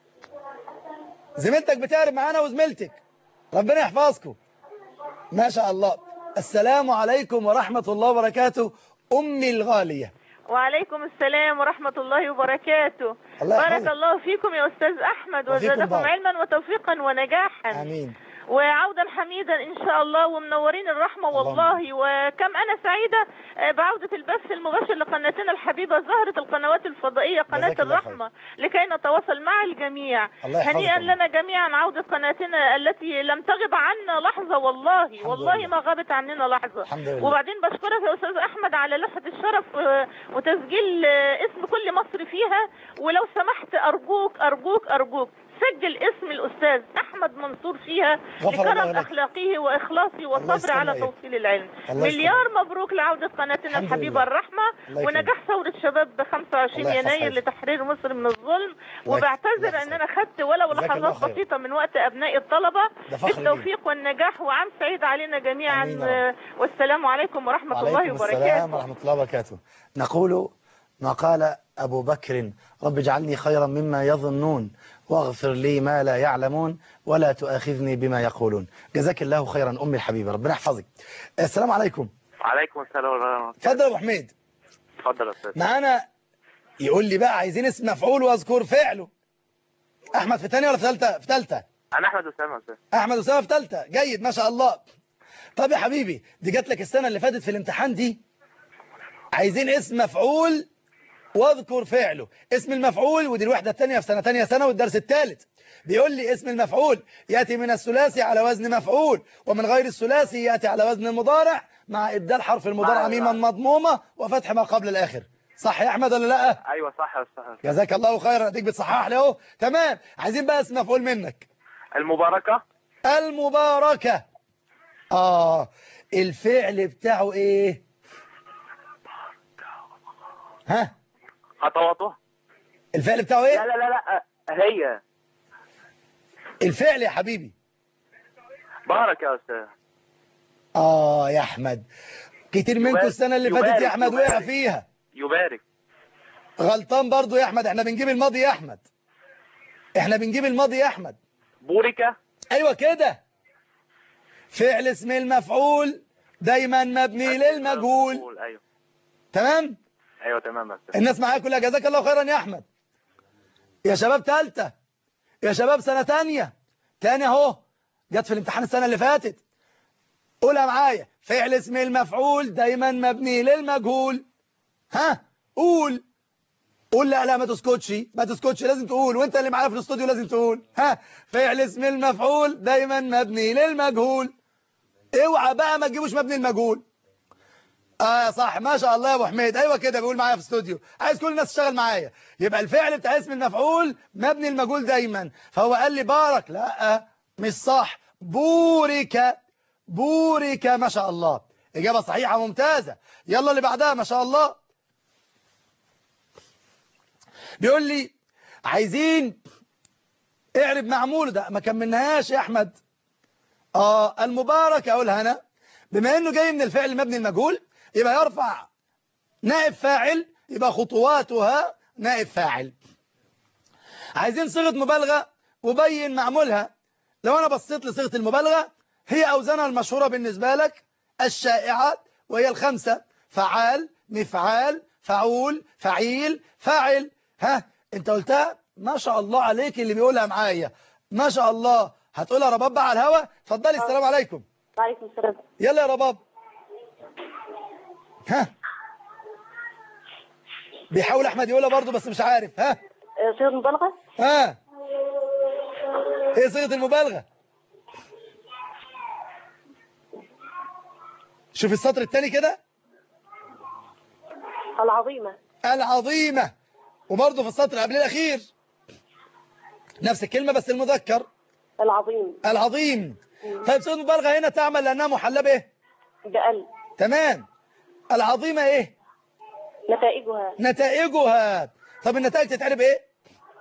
زميلتك بتعرف معانا وزميلتك ربنا يحفظكم ما شاء الله السلام عليكم ورحمة الله وبركاته أمي الغالية وعليكم السلام ورحمة الله وبركاته الله بارك يحفظك. الله فيكم يا أستاذ أحمد وفيكم وزادكم بارك. علما وتوفيقا ونجاحا آمين وعودا حميدا إن شاء الله ومنورين الرحمة والله وكم أنا سعيدة آه، بعودة البث المباشر لقناتنا الحبيبة زهرة القنوات الفضائية قناة جزاك الله الرحمة لكي نتواصل مع الجميع الله يحفظك هنيئا والله. لنا جميعا عودة قناتنا التي لم تغب عنا لحظة والله الحمد والله لله. ما غابت عننا لحظة الحمد لله. وبعدين بشكرك يا أستاذ أحمد على لوحة الشرف آه، وتسجيل آه، اسم كل مصري فيها ولو سمحت أرجوك أرجوك أرجوك سجل اسم الأستاذ أحمد منصور فيها غفر الله لكرم لك. أخلاقه وإخلاصه والصبر يستر على عليك. توصيل العلم الله يستر مليار مبروك لعودة قناتنا الحمد الحبيبة لله. الرحمة الله يكرمك. ونجاح ثورة شباب ب 25 الله يحفظ يناير حياتك. لتحرير مصر من الظلم الله يك- الله وبعتذر يحفظك. أن أنا خدت ولو جزاك الله لحظات خير. بسيطة من وقت أبناء الطلبة ده فخر لينا. بالتوفيق والنجاح وعام سعيد علينا جميعا آمين يا رب. آه، والسلام عليكم ورحمة الله وعليكم السلام وبركاته ورحمة الله وبركاته نقول ما قال أبو بكر رب اجعلني خيرا مما يظنون واغفر لي ما لا يعلمون ولا تؤاخذني بما يقولون جزاك الله خيرا أمي الحبيبة ربنا يحفظك السلام عليكم وعليكم السلام ورحمة الله اتفضل يا أبو حميد اتفضل يا أستاذ معانا يقول لي بقى عايزين اسم مفعول واذكر فعله أحمد في تانية ولا في ثالثة في ثالثة أنا أحمد أسامة يا أستاذ أحمد أسامة في ثالثة جيد ما شاء الله طب يا حبيبي دي جات لك السنة اللي فاتت في الامتحان دي عايزين اسم مفعول واذكر فعله اسم المفعول ودي الوحدة الثانية في سنة ثانية سنة والدرس الثالث بيقول لي اسم المفعول يأتي من الثلاثي على وزن مفعول ومن غير الثلاثي يأتي على وزن المضارع مع إبدال حرف المضارع ميما مضمومة وفتح ما قبل الآخر صح يا أحمد ولا لا ايوه صح يا استاذ جزاك الله خيرا اديك بتصحح لي اهو تمام عايزين بقى اسم مفعول منك المباركه المباركة آه الفعل بتاعه إيه ها خطواته الفعل بتاعه لا إيه لا لا لا هي الفعل يا حبيبي بارك يا استاذ آه يا أحمد كتير منكم يبارك- السنة اللي فاتت يا يبارك- أحمد وقع يبارك. فيها يبارك غلطان برضو يا أحمد احنا بنجيب الماضي يا أحمد احنا بنجيب الماضي يا أحمد بورك أيوة كده فعل اسم المفعول دايما مبني للمجهول ايوه تمام ايوه تمام يا استاذ الناس معايا كلها جزاك الله خيرا يا احمد يا شباب تالتة يا شباب سنة تانية تاني اهو جت في الامتحان السنة اللي فاتت قولها معايا فعل اسم المفعول دايما مبني للمجهول ها قول قول لا لا ما تسكتش ما تسكتش لازم تقول وانت اللي معايا في الاستوديو لازم تقول ها فعل اسم المفعول دايما مبني للمجهول اوعى بقى ما تجيبوش مبني المجهول اه صح ما شاء الله يا ابو حميد ايوه كده بيقول معايا في استوديو عايز كل الناس تشتغل معايا يبقى الفعل بتاع اسم المفعول مبني المجهول دايما فهو قال لي بارك لا مش صح بورك بورك ما شاء الله اجابه صحيحه ممتازه يلا اللي بعدها ما شاء الله بيقول لي عايزين اعرب معمول ده ما كملناهاش يا احمد اه المبارك اقولها انا بما انه جاي من الفعل المبني المجهول يبقى يرفع نائب فاعل يبقى خطواتها نائب فاعل عايزين صيغة مبالغة وبين معمولها لو انا بصيت لصيغة المبالغة هي اوزانها المشهورة بالنسبة لك الشائعة وهي الخمسة فعال مفعال فعول فعيل فاعل ها انت قلتها ما شاء الله عليك اللي بيقولها معايا ما شاء الله هتقولها رباب بقى على الهوا اتفضلي السلام عليكم وعليكم السلام يلا يا رباب ها بيحاول احمد يقولها برضه بس مش عارف ها آه، صيغة مبالغة ها ايه صيغه المبالغه شوف السطر الثاني كده العظيمة العظيمه وبرضه في السطر قبل الاخير نفس الكلمه بس المذكر العظيم العظيم طيب صيغه المبالغه هنا تعمل لانها محلى بايه بأل تمام العظيمه ايه نتائجها نتائجها طب النتائج تتعرب ايه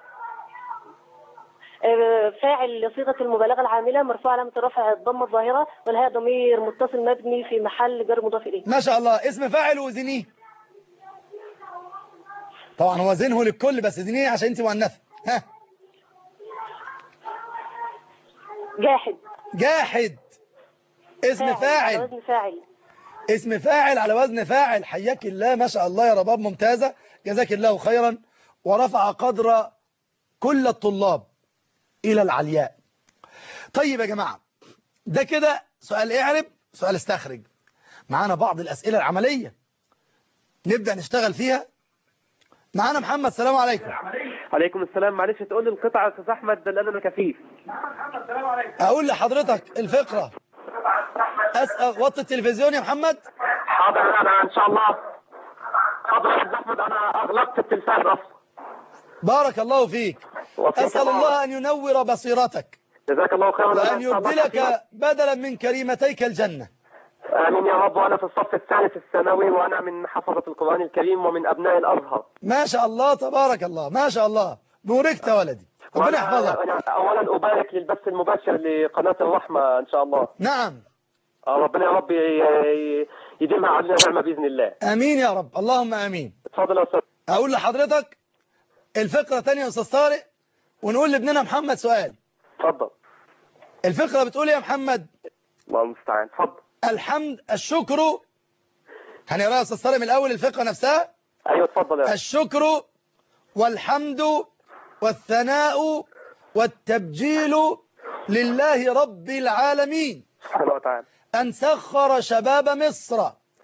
آه، فاعل لصيغة المبالغة العاملة مرفوع علامة رفع الضمة الظاهرة والهاء ضمير متصل مبني في محل جر مضاف إليه ما شاء الله اسم فاعل وزنيه طبعا هو زنه للكل بس زنيه عشان انت مؤنثه ها جاحد جاحد اسم على فاعل وزن فاعل اسم فاعل على وزن فاعل حياك الله ما شاء الله يا رباب ممتازة جزاك الله خيرا ورفع قدر كل الطلاب إلى العلياء طيب يا جماعة ده كده سؤال اعرب سؤال استخرج معانا بعض الأسئلة العملية نبدأ نشتغل فيها معانا محمد السلام عليكم عليكم السلام معلش تقول لي القطعة يا استاذ احمد لان انا كفيف أقول لحضرتك الفقرة أسأل وطي التلفزيون يا محمد حاضر انا ان شاء الله حاضر يا أستاذ احمد انا اغلقت التلفاز اصلا بارك الله فيك أسأل الله أن ينور بصيرتك جزاك الله خيرا وأن يبدلك بدلا من كريمتيك الجنة امين يا رب وانا في الصف الثالث الثانوي وانا من حفظة القرآن الكريم ومن ابناء الازهر ما شاء الله تبارك الله ما شاء الله بوركت يا ولدي ربنا وأنا- يحفظك أنا اولا ابارك للبث المباشر لقناة الرحمة ان شاء الله نعم آه، ربنا يا رب ي- ي- يديمها علينا نعمة باذن الله امين يا رب اللهم امين اتفضل يا استاذ اقول لحضرتك الفقرة تانية يا استاذ طارق ونقول لابننا محمد سؤال اتفضل الفقرة بتقول يا محمد الله المستعان اتفضل الحمد الشكر هنقراها يا استاذ طارق من الاول الفقرة نفسها ايوه اتفضل يا الشكر والحمد والثناء والتبجيل لله رب العالمين سبحانه وتعالى أن سخر شباب مصر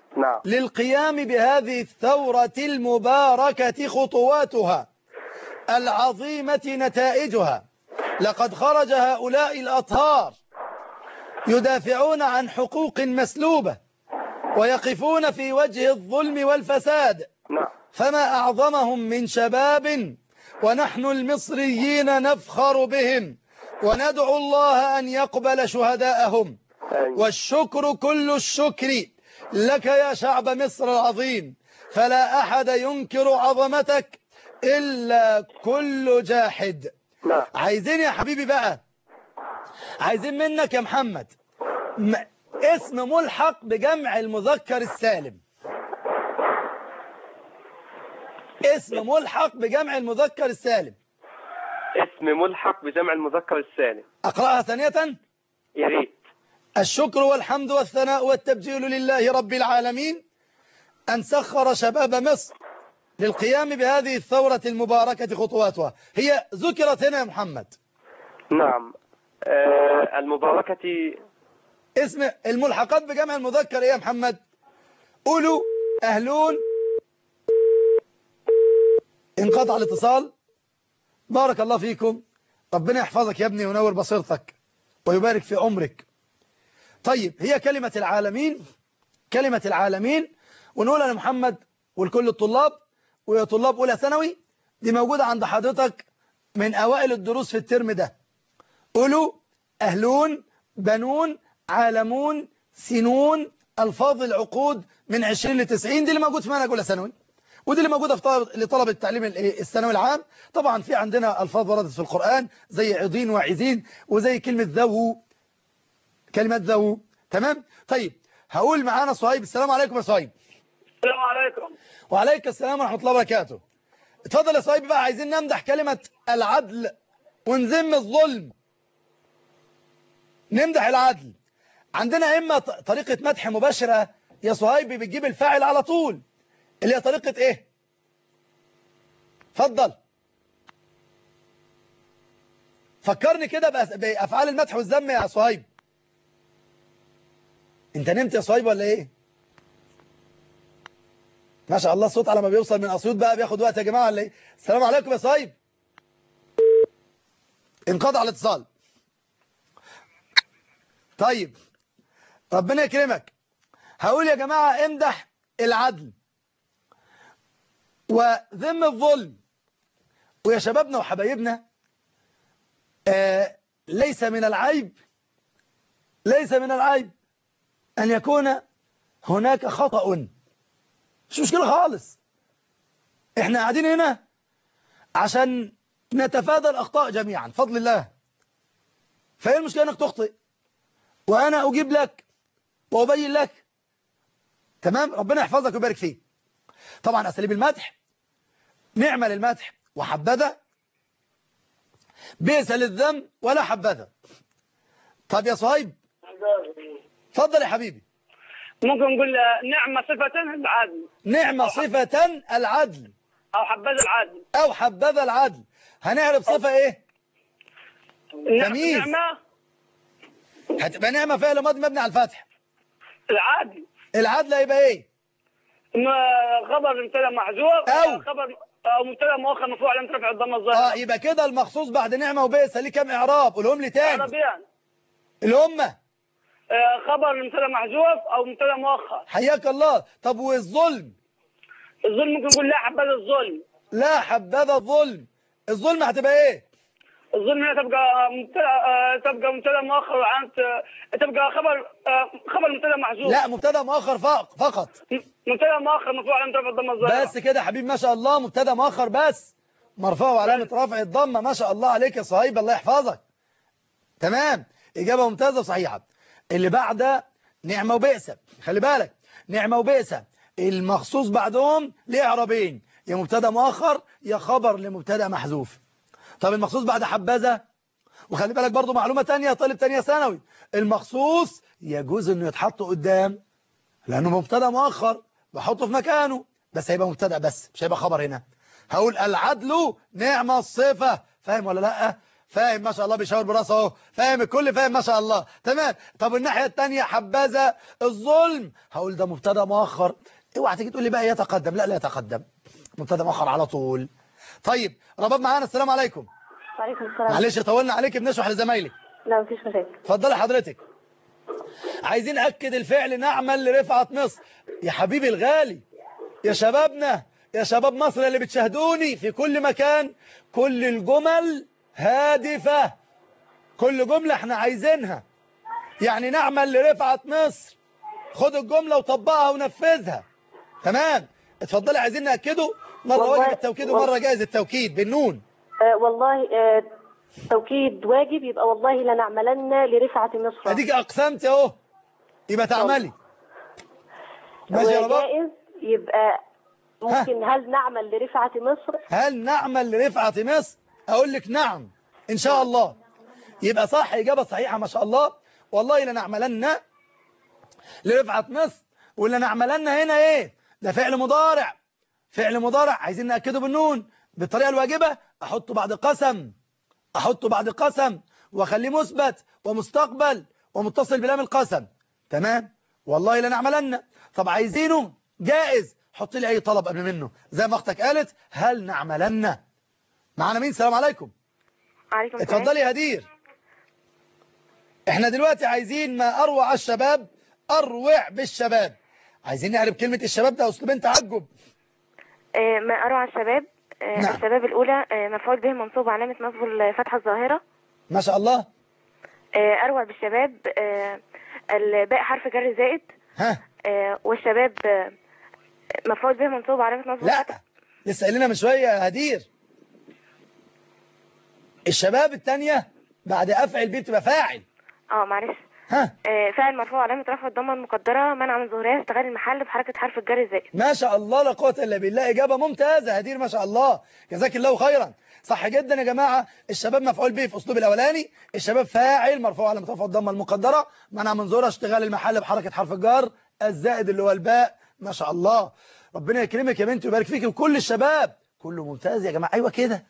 نعم للقيام بهذه الثورة المباركة خطواتها العظيمة نتائجها لقد خرج هؤلاء الأطهار يدافعون عن حقوق مسلوبة ويقفون في وجه الظلم والفساد نعم فما أعظمهم من شباب ونحن المصريين نفخر بهم وندعو الله أن يقبل شهداءهم آمين. والشكر كل الشكر لك يا شعب مصر العظيم فلا أحد ينكر عظمتك إلا كل جاحد نعم عايزين يا حبيبي بقى عايزين منك يا محمد م... اسم ملحق بجمع المذكر السالم اسم ملحق بجمع المذكر السالم اسم ملحق بجمع المذكر السالم أقرأها ثانية يا ريت الشكر والحمد والثناء والتبجيل لله رب العالمين أن سخر شباب مصر للقيام بهذه الثورة المباركة خطواتها هي ذكرت هنا يا محمد نعم آه المباركة اسم الملحقات بجمع المذكر ايه يا محمد قولوا أهلون انقطع الاتصال بارك الله فيكم ربنا يحفظك يا ابني وينور بصيرتك ويبارك في عمرك طيب هي كلمة العالمين كلمة العالمين ونقولها لمحمد ولكل الطلاب ويا طلاب أولى ثانوي دي موجودة عند حضرتك من أوائل الدروس في الترم ده قولوا أهلون بنون عالمون سنون ألفاظ العقود من 20 ل 90 دي اللي موجود في منهج أولى ثانوي ودي اللي موجودة في طلب لطلب التعليم ال- الثانوي العام طبعا في عندنا ألفاظ وردت في القرآن زي عضين وعزين وزي كلمة ذو كلمة ذو تمام طيب هقول معانا صهيب السلام عليكم يا صهيب السلام عليكم وعليك السلام ورحمة الله وبركاته اتفضل يا صهيب بقى عايزين نمدح كلمة العدل ونذم الظلم نمدح العدل عندنا إما ط- طريقة مدح مباشرة يا صهيب بتجيب الفاعل على طول اللي هي طريقة ايه اتفضل فكرني كده بأس- بأفعال المدح والذم يا صهيب انت نمت يا صهيب ولا ايه ما شاء الله الصوت على ما بيوصل من اسيوط بقى بياخد وقت يا جماعه ولا ايه السلام عليكم يا صهيب انقطع الاتصال طيب ربنا يكرمك هقول يا جماعه امدح العدل وذم الظلم ويا شبابنا وحبايبنا آه ليس من العيب ليس من العيب أن يكون هناك خطأ مش مشكلة خالص احنا قاعدين هنا عشان نتفادى الأخطاء جميعا فضل الله فهي المشكلة أنك تخطئ وأنا أجيب لك وأبين لك تمام ربنا يحفظك ويبارك فيك طبعا أساليب المدح نعمل المدح وحبذا بئس للذم ولا حبذا طب يا صهيب اتفضل يا حبيبي ممكن نقول نعمة صفة العدل نعم صفة العدل أو حبذا العدل أو حبذا العدل هنعرف صفة إيه تمييز. نعمة هتبقى نعمة فعل ماضي مبني على الفتح العدل العدل هيبقى إيه ما- خبر مبتدا محذوف أو. خبر أو مبتدا مؤخر مرفوع علامة رفع الضمة اه الظاهرة يبقى كده المخصوص بعد نعمة وبئس ليه كام إعراب قولهم لي تاني عربيا الأمة آه، خبر مبتدا محذوف أو مبتدا مؤخر حياك الله طب والظلم الظلم ممكن نقول لا حبذا الظلم لا حبذا الظلم الظلم هتبقى إيه الظلم هنا تبقى مبتدا آه، تبقى مبتدا مؤخر وعلامة آه، تبقى خبر آه، خبر مبتدا محذوف لا مبتدا مؤخر فق- فقط مبتدا مؤخر مرفوع علامة رفع الضمة الظاهرة بس كده يا حبيبي ما شاء الله مبتدا مؤخر بس مرفوع وعلامة رفع الضمة ما شاء الله عليك يا صهيب الله يحفظك تمام إجابة ممتازة وصحيحة اللي بعد نعمة وبئس خلي بالك نعمة وبئس المخصوص بعدهم ليه إعرابين يا مبتدا مؤخر يا خبر لمبتدا محذوف طب المخصوص بعد حبذا وخلي بالك برضو معلومة تانية طالب تانية ثانوي المخصوص يجوز انه يتحط قدام لانه مبتدا مؤخر بحطه في مكانه بس هيبقى مبتدا بس مش هيبقى خبر هنا هقول العدل نعمة الصفة فاهم ولا لا فاهم ما شاء الله بيشاور براسه اهو فاهم الكل فاهم ما شاء الله تمام طب الناحيه الثانيه حبذا الظلم هقول ده مبتدا مؤخر اوعى تيجي تقول لي بقى يتقدم لا لا يتقدم مبتدا مؤخر على طول طيب رباب معانا السلام عليكم وعليكم السلام معلش طولنا عليك بنشرح لزمايلك لا مفيش مشاكل اتفضلي حضرتك عايزين اكد الفعل نعمل لرفعه مصر يا حبيبي الغالي يا شبابنا يا شباب مصر اللي بتشاهدوني في كل مكان كل الجمل هادفة كل جملة احنا عايزينها يعني نعمل لرفعة مصر خد الجملة وطبقها ونفذها تمام اتفضلي عايزين نأكده مرة والله- واجب التوكيد ومرة جائز التوكيد بالنون آه والله آه توكيد واجب يبقى والله لنعملن لرفعة مصر اديك اقسمت اهو يبقى تعملي ماشي يا رباب وجائز يبقى ممكن هل نعمل لرفعة مصر هل نعمل لرفعة مصر أقول لك نعم إن شاء الله يبقى صح إجابة صحيحة ما شاء الله والله لنعملن لرفعة مصر واللي نعملن هنا إيه ده فعل مضارع فعل مضارع عايزين نأكده بالنون بالطريقة الواجبة أحطه بعد قسم أحطه بعد قسم وأخليه مثبت ومستقبل ومتصل بلام القسم تمام والله لنعملن طب عايزينه جائز حط لي أي طلب قبل منه زي ما أختك قالت هل نعملن معنا مين سلام عليكم عليكم السلام اتفضلي يا هدير احنا دلوقتي عايزين ما أروع الشباب أروع بالشباب عايزين نعرف كلمة الشباب ده أسلوبين تعجب آه ما أروع الشباب آه نعم. الشباب الأولى آه مفعول به منصوب علامة نصب الفتحة الظاهرة ما شاء الله آه أروع بالشباب آه الباء حرف جر زائد ها آه والشباب آه مفعول به منصوب علامة نصب لا الفتحة لسه قايلينها من شوية يا هدير الشباب التانية بعد أفعل بيه تبقى فاعل اه معلش ها آه فاعل مرفوع علامة رفع الضمة المقدرة منع من ظهورها اشتغال المحل بحركة حرف الجر الزائد ما شاء الله لا قوة إلا بالله إجابة ممتازة هدير ما شاء الله جزاك الله خيرا صح جدا يا جماعة الشباب مفعول به في أسلوب الأولاني الشباب فاعل مرفوع على مترفع الضمة المقدرة منع من ظهورها اشتغال المحل بحركة حرف الجر الزائد اللي هو الباء ما شاء الله ربنا يكرمك يا بنتي ويبارك فيك وكل الشباب كله ممتاز يا جماعة أيوة كده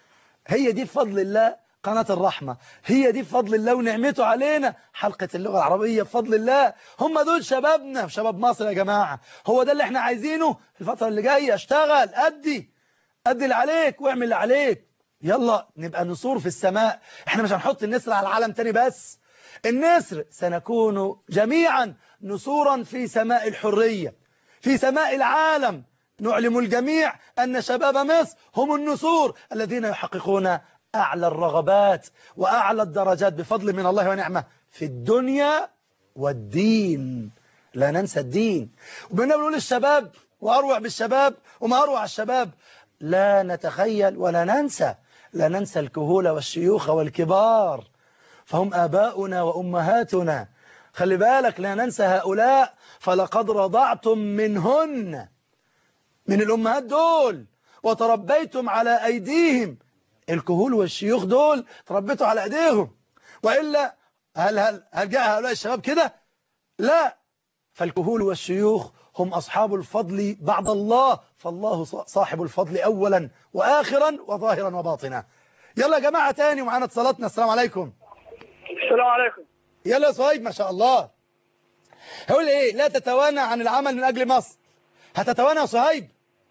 هي دي بفضل الله قناة الرحمة هي دي بفضل الله ونعمته علينا حلقة اللغة العربية بفضل الله هم دول شبابنا شباب مصر يا جماعة هو ده اللي احنا عايزينه في الفترة اللي جاية اشتغل أدي أدي اللي عليك واعمل اللي عليك يلا نبقى نسور في السماء احنا مش هنحط النسر على العالم تاني بس النسر سنكون جميعا نسورا في سماء الحرية في سماء العالم نعلم الجميع أن شباب مصر هم النسور الذين يحققون أعلى الرغبات وأعلى الدرجات بفضل من الله ونعمة في الدنيا والدين لا ننسى الدين وبنا بنقول الشباب وأروع بالشباب وما أروع الشباب لا نتخيل ولا ننسى لا ننسى الكهول والشيوخ والكبار فهم آباؤنا وأمهاتنا خلي بالك لا ننسى هؤلاء فلقد رضعتم منهن من الأمهات دول وتربيتم على أيديهم الكهول والشيوخ دول تربيتوا على أيديهم وإلا هل, هل, هل جاء هؤلاء الشباب كده لا فالكهول والشيوخ هم أصحاب الفضل بعد الله فالله صاحب الفضل أولا وآخرا وظاهرا وباطنا يلا يا جماعة تاني ومعانا اتصالاتنا السلام عليكم السلام عليكم يلا يا صهيب ما شاء الله هقول ايه لا تتوانى عن العمل من أجل مصر هتتوانى يا صهيب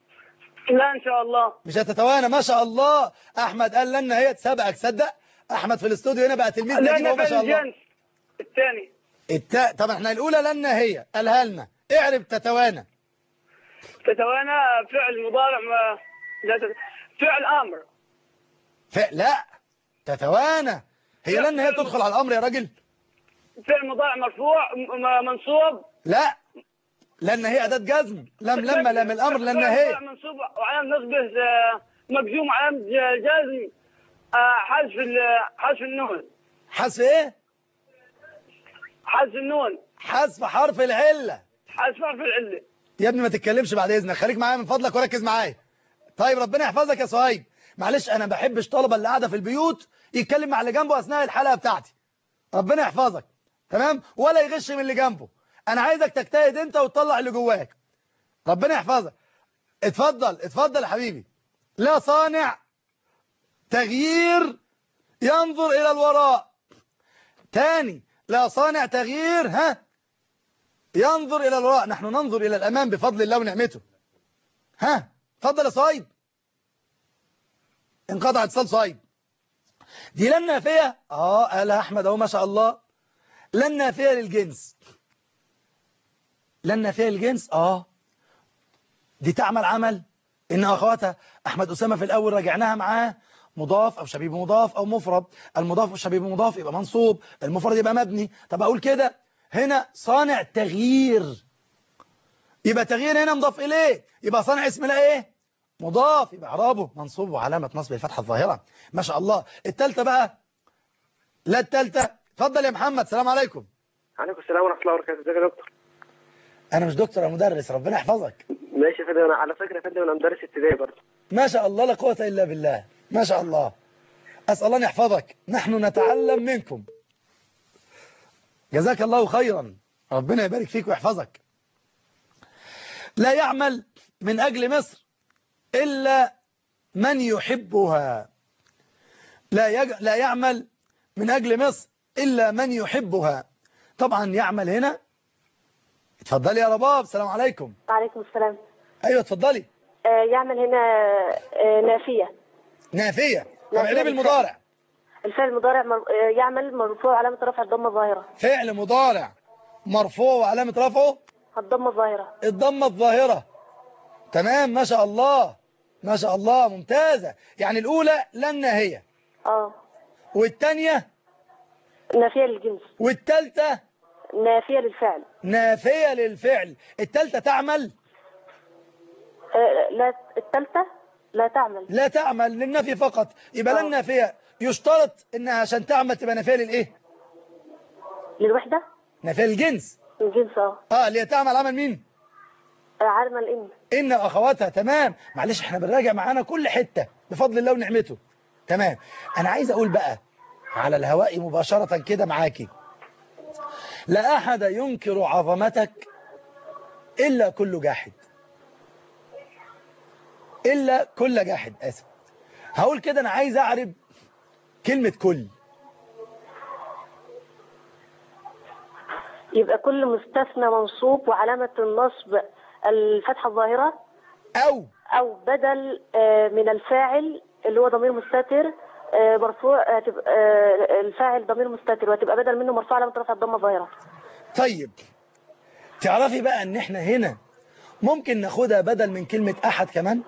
لا ان شاء الله مش هتتوانى ما شاء الله احمد قال لنا هي تسابقك تصدق احمد في الاستوديو هنا بقى تلميذ نجيب لان ما في شاء الله الجنس الثاني التا... طب احنا الاولى لنا هي قالها لنا اعرف تتوانى تتوانى فعل مضارع ما لا تت... فعل امر ف... لا تتوانى هي لن هي تدخل على الامر يا راجل فعل مضارع مرفوع م- م- منصوب لا لان هي اداه جزم لم لما لم الامر لان هي فعل منصوب وعلامة نصبه آه، مجزوم علامة ج- جازم آه، حذف ال- حذف النون حذف ايه حذف النون حذف حرف العله حذف حرف العله يا ابني ما تتكلمش بعد اذنك خليك معايا من فضلك وركز معايا طيب ربنا يحفظك يا صهيب معلش انا ما بحبش طلبه اللي قاعده في البيوت يتكلم مع اللي جنبه اثناء الحلقه بتاعتي ربنا يحفظك تمام ولا يغش من اللي جنبه انا عايزك تجتهد انت وتطلع اللي جواك ربنا يحفظك اتفضل اتفضل يا حبيبي لا صانع تغيير ينظر إلى الوراء تاني لا صانع تغيير ها ينظر إلى الوراء نحن ننظر إلى الأمام بفضل الله ونعمته ها تفضل يا صايب انقطع اتصال صايب دي لن نافية اه قالها أحمد أهو ما شاء الله لن نافية للجنس لن نافية للجنس اه دي تعمل عمل إن أخواتها أحمد أسامة في الأول راجعناها معاه مضاف أو شبيه مضاف أو مفرد المضاف والشبيه مضاف يبقى منصوب المفرد يبقى مبني طب أقول كده هنا صانع تغيير يبقى تغيير هنا مضاف إليه يبقى صانع اسم لا إيه مضاف يبقى إعرابه منصوب وعلامة نصب الفتحة الظاهرة ما شاء الله التالتة بقى لا التالتة اتفضل يا محمد السلام عليكم عليكم السلام ورحمه الله وبركاته ازيك يا دكتور أنا مش دكتور أنا مدرس ربنا يحفظك ماشي يا فندم انا على فكره يا فندم انا مدرس ابتدائي برضه ما شاء الله لا قوة إلا بالله ما شاء الله أسأل الله أن يحفظك نحن نتعلم منكم جزاك الله خيرا ربنا يبارك فيك ويحفظك لا يعمل من أجل مصر إلا من يحبها لا, يج... لا يعمل من أجل مصر إلا من يحبها طبعا يعمل هنا اتفضلي يا رباب السلام عليكم وعليكم السلام أيوة اتفضلي آه، يعمل هنا آه، نافية نافية طب نافية اعربي المضارع الفعل المضارع مر... آه، يعمل مرفوع علامة رفع الضمة الظاهرة فعل مضارع مرفوع وعلامة رفعه الضمة الظاهرة الضمة الظاهرة تمام ما شاء الله ما شاء الله ممتازة يعني الأولى لن ناهية اه والتانية نافية للجنس والتالتة نافية للفعل نافية للفعل التالتة تعمل آه، لا الثالثة لا تعمل لا تعمل للنفي فقط يبقى آه. لن نافية يشترط إنها عشان تعمل تبقى نافية للإيه للوحدة نافية للجنس الجنس اه اه اللي هي تعمل عمل مين آه، عمل إن إن أخواتها تمام معلش احنا بنراجع معانا كل حتة بفضل الله ونعمته تمام أنا عايز أقول بقى على الهواء مباشرة كده معاكي لا أحد ينكر عظمتك إلا كل جاحد إلا كل جاحد آسف هقول كده أنا عايز أعرف كلمة كل يبقى كل مستثنى منصوب وعلامة النصب الفتحة الظاهرة أو أو بدل آه، من الفاعل اللي هو ضمير مستتر آه، مرفوع هتبقى آه، الفاعل ضمير مستتر وهتبقى بدل منه مرفوع علامة رفع الضمة الظاهرة طيب تعرفي بقى ان احنا هنا ممكن ناخدها بدل من كلمة احد كمان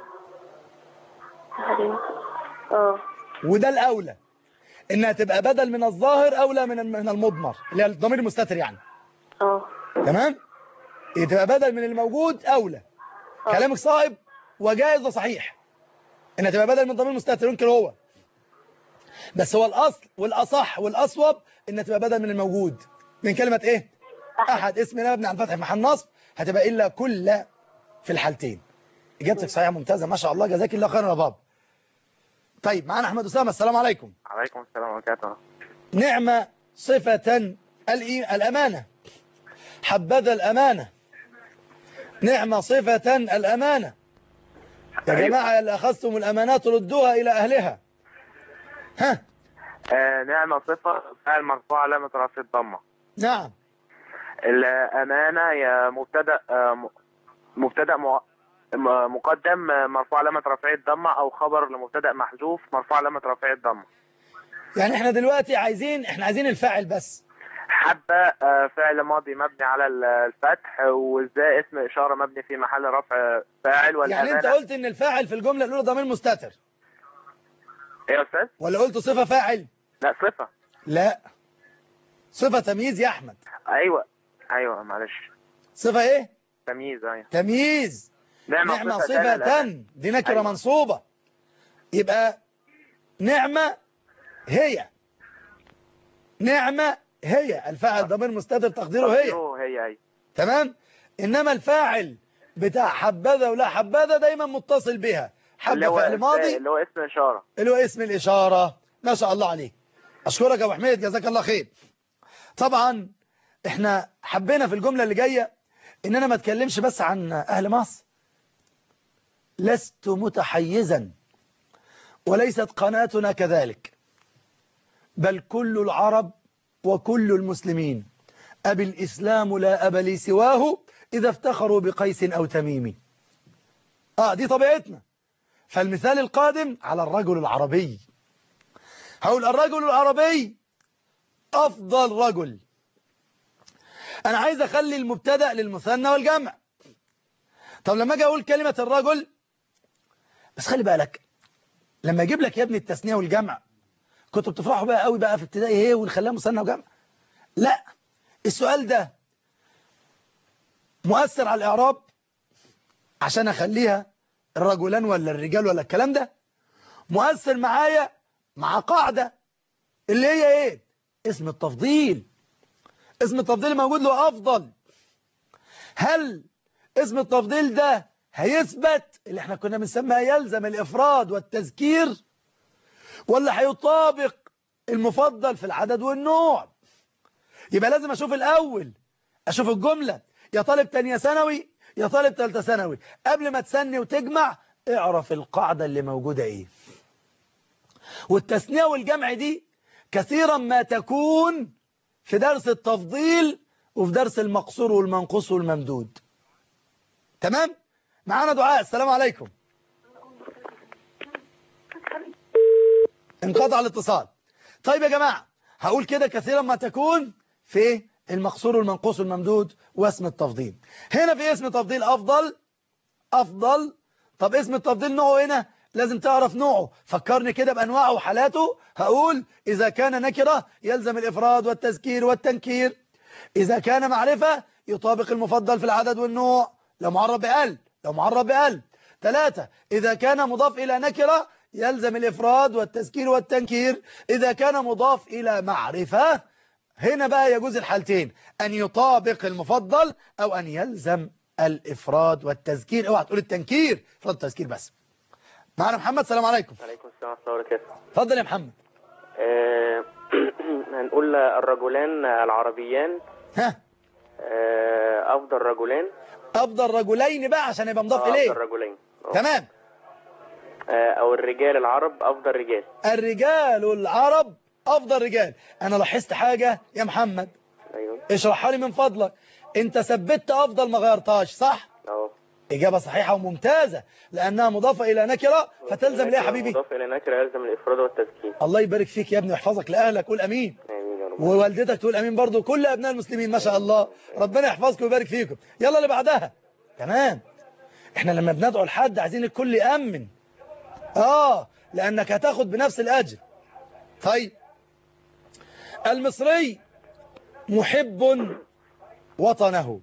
اه وده الاولى انها تبقى بدل من الظاهر اولى من من المضمر اللي هي الضمير المستتر يعني اه تمام إيه تبقى بدل من الموجود اولى كلامك صائب وجائز وصحيح انها تبقى بدل من الضمير المستتر يمكن هو بس هو الاصل والاصح والاصوب انها تبقى بدل من الموجود من كلمة ايه احد اسم مبني على الفتح في محل نصب هتبقى الا كل في الحالتين اجابتك صحيحه ممتازه ما شاء الله جزاك الله خيرا يا بابا طيب معانا احمد اسامه السلام عليكم عليكم السلام ورحمة الله نعمة صفة الإي- الأمانة حبذا الأمانة نعمة صفة الأمانة يا أيوة. جماعة اللي أخذتم الأمانات ردوها إلى أهلها ها آه نعمة صفة فعل مرفوع علامة رفع الضمة نعم الأمانة هي مبتدأ آه م- مبتدأ م- م- مقدم آه، مرفوع علامة رفع الضمة أو خبر لمبتدأ محذوف مرفوع علامة رفع الضمة يعني احنا دلوقتي عايزين احنا عايزين الفاعل بس حبة آه، فعل ماضي مبني على ال- الفتح وازاي اسم إشارة مبني في محل رفع فاعل يعني انت والأمانة قلت ان الفاعل في الجملة الأولى ضمير مستتر إيه يا أستاذ؟ ولا قلت صفة فاعل لا صفة لا صفة تمييز يا أحمد أيوة أيوة معلش صفة ايه تمييز أيوة تمييز نعمة, نعمة صفة صفة تانية. دي نكرة أيوة. منصوبة يبقى نعمة هي نعمة هي الفاعل ضمير مستتر تقديره هي تقديره هي أيوة تمام إنما الفاعل بتاع حبذا ولا حبذا دايما متصل بها اللي حبة هو فعل ماضي اللي هو اسم إشارة اللي هو اسم الإشارة ما شاء الله عليك أشكرك يا أبو حميد جزاك الله خير طبعا احنا حبينا في الجملة اللي جاية إن أنا ما أتكلمش بس عن أهل مصر لست متحيزا وليست قناتنا كذلك بل كل العرب وكل المسلمين أبي الإسلام لا أب لي سواه إذا افتخروا بقيس أو تميم آه دي طبيعتنا فالمثال القادم على الرجل العربي هقول الرجل العربي أفضل رجل أنا عايز أخلي المبتدأ للمثنى والجمع طب لما أجي أقول كلمة الرجل بس خلي بالك لما أجيب لك يا ابني التثنية والجمع كنتوا بتفرحوا بقى قوي بقى في ابتدائي ايه ونخليها مثنى وجمع لا السؤال ده مؤثر على الإعراب عشان أخليها الرجلان ولا الرجال ولا الكلام ده مؤثر معايا مع قاعدة اللي هي ايه اسم التفضيل اسم التفضيل موجود له أفضل هل اسم التفضيل ده هيثبت اللي احنا كنا بنسميها يلزم الإفراد والتذكير ولا هيطابق المفضل في العدد والنوع يبقى لازم أشوف الأول أشوف الجملة يا طالب تانية ثانوي يا طالب تالتة ثانوي قبل ما تسني وتجمع اعرف القاعدة اللي موجودة ايه والتثنية والجمع دي كثيرا ما تكون في درس التفضيل وفي درس المقصور والمنقوص والممدود تمام معانا دعاء السلام عليكم انقطع الاتصال طيب يا جماعة هقول كده كثيرا ما تكون في المقصور والمنقوص والممدود واسم التفضيل هنا في اسم تفضيل أفضل أفضل طب اسم التفضيل نوعه هنا لازم تعرف نوعه فكرني كده بأنواعه وحالاته هقول إذا كان نكرة يلزم الإفراد والتذكير والتنكير إذا كان معرفة يطابق المفضل في العدد والنوع لو معرب بأل لو معرب بأل ثلاثة إذا كان مضاف إلى نكرة يلزم الإفراد والتذكير والتنكير إذا كان مضاف إلى معرفة هنا بقى يجوز الحالتين أن يطابق المفضل أو أن يلزم الإفراد والتذكير اوعى تقول التنكير إفراد التذكير بس معنا محمد السلام عليكم عليكم السلام ورحمة الله وبركاته اتفضل يا محمد آه، هنقول الرجلان العربيان ها آه، أفضل رجلان أفضل رجلين بقى عشان يبقى مضاف آه، إليه أفضل رجلين آه. تمام آه، أو الرجال العرب أفضل رجال الرجال العرب أفضل رجال أنا لاحظت حاجة يا محمد أيوه اشرحها لي من فضلك أنت ثبتت أفضل ما غيرتهاش صح؟ أهو إجابة صحيحة وممتازة لأنها مضافة إلى نكرة فتلزم ليه يا حبيبي مضاف إلى نكرة يلزم الإفراد والتذكير الله يبارك فيك يا ابني ويحفظك لأهلك قول أمين آمين يا رب ووالدتك تقول أمين برضو كل أبناء المسلمين ما شاء الله ربنا يحفظكم ويبارك فيكم يلا اللي بعدها تمام احنا لما بندعو لحد عايزين الكل يأمن آه لأنك هتاخد بنفس الأجر طيب المصري محب وطنه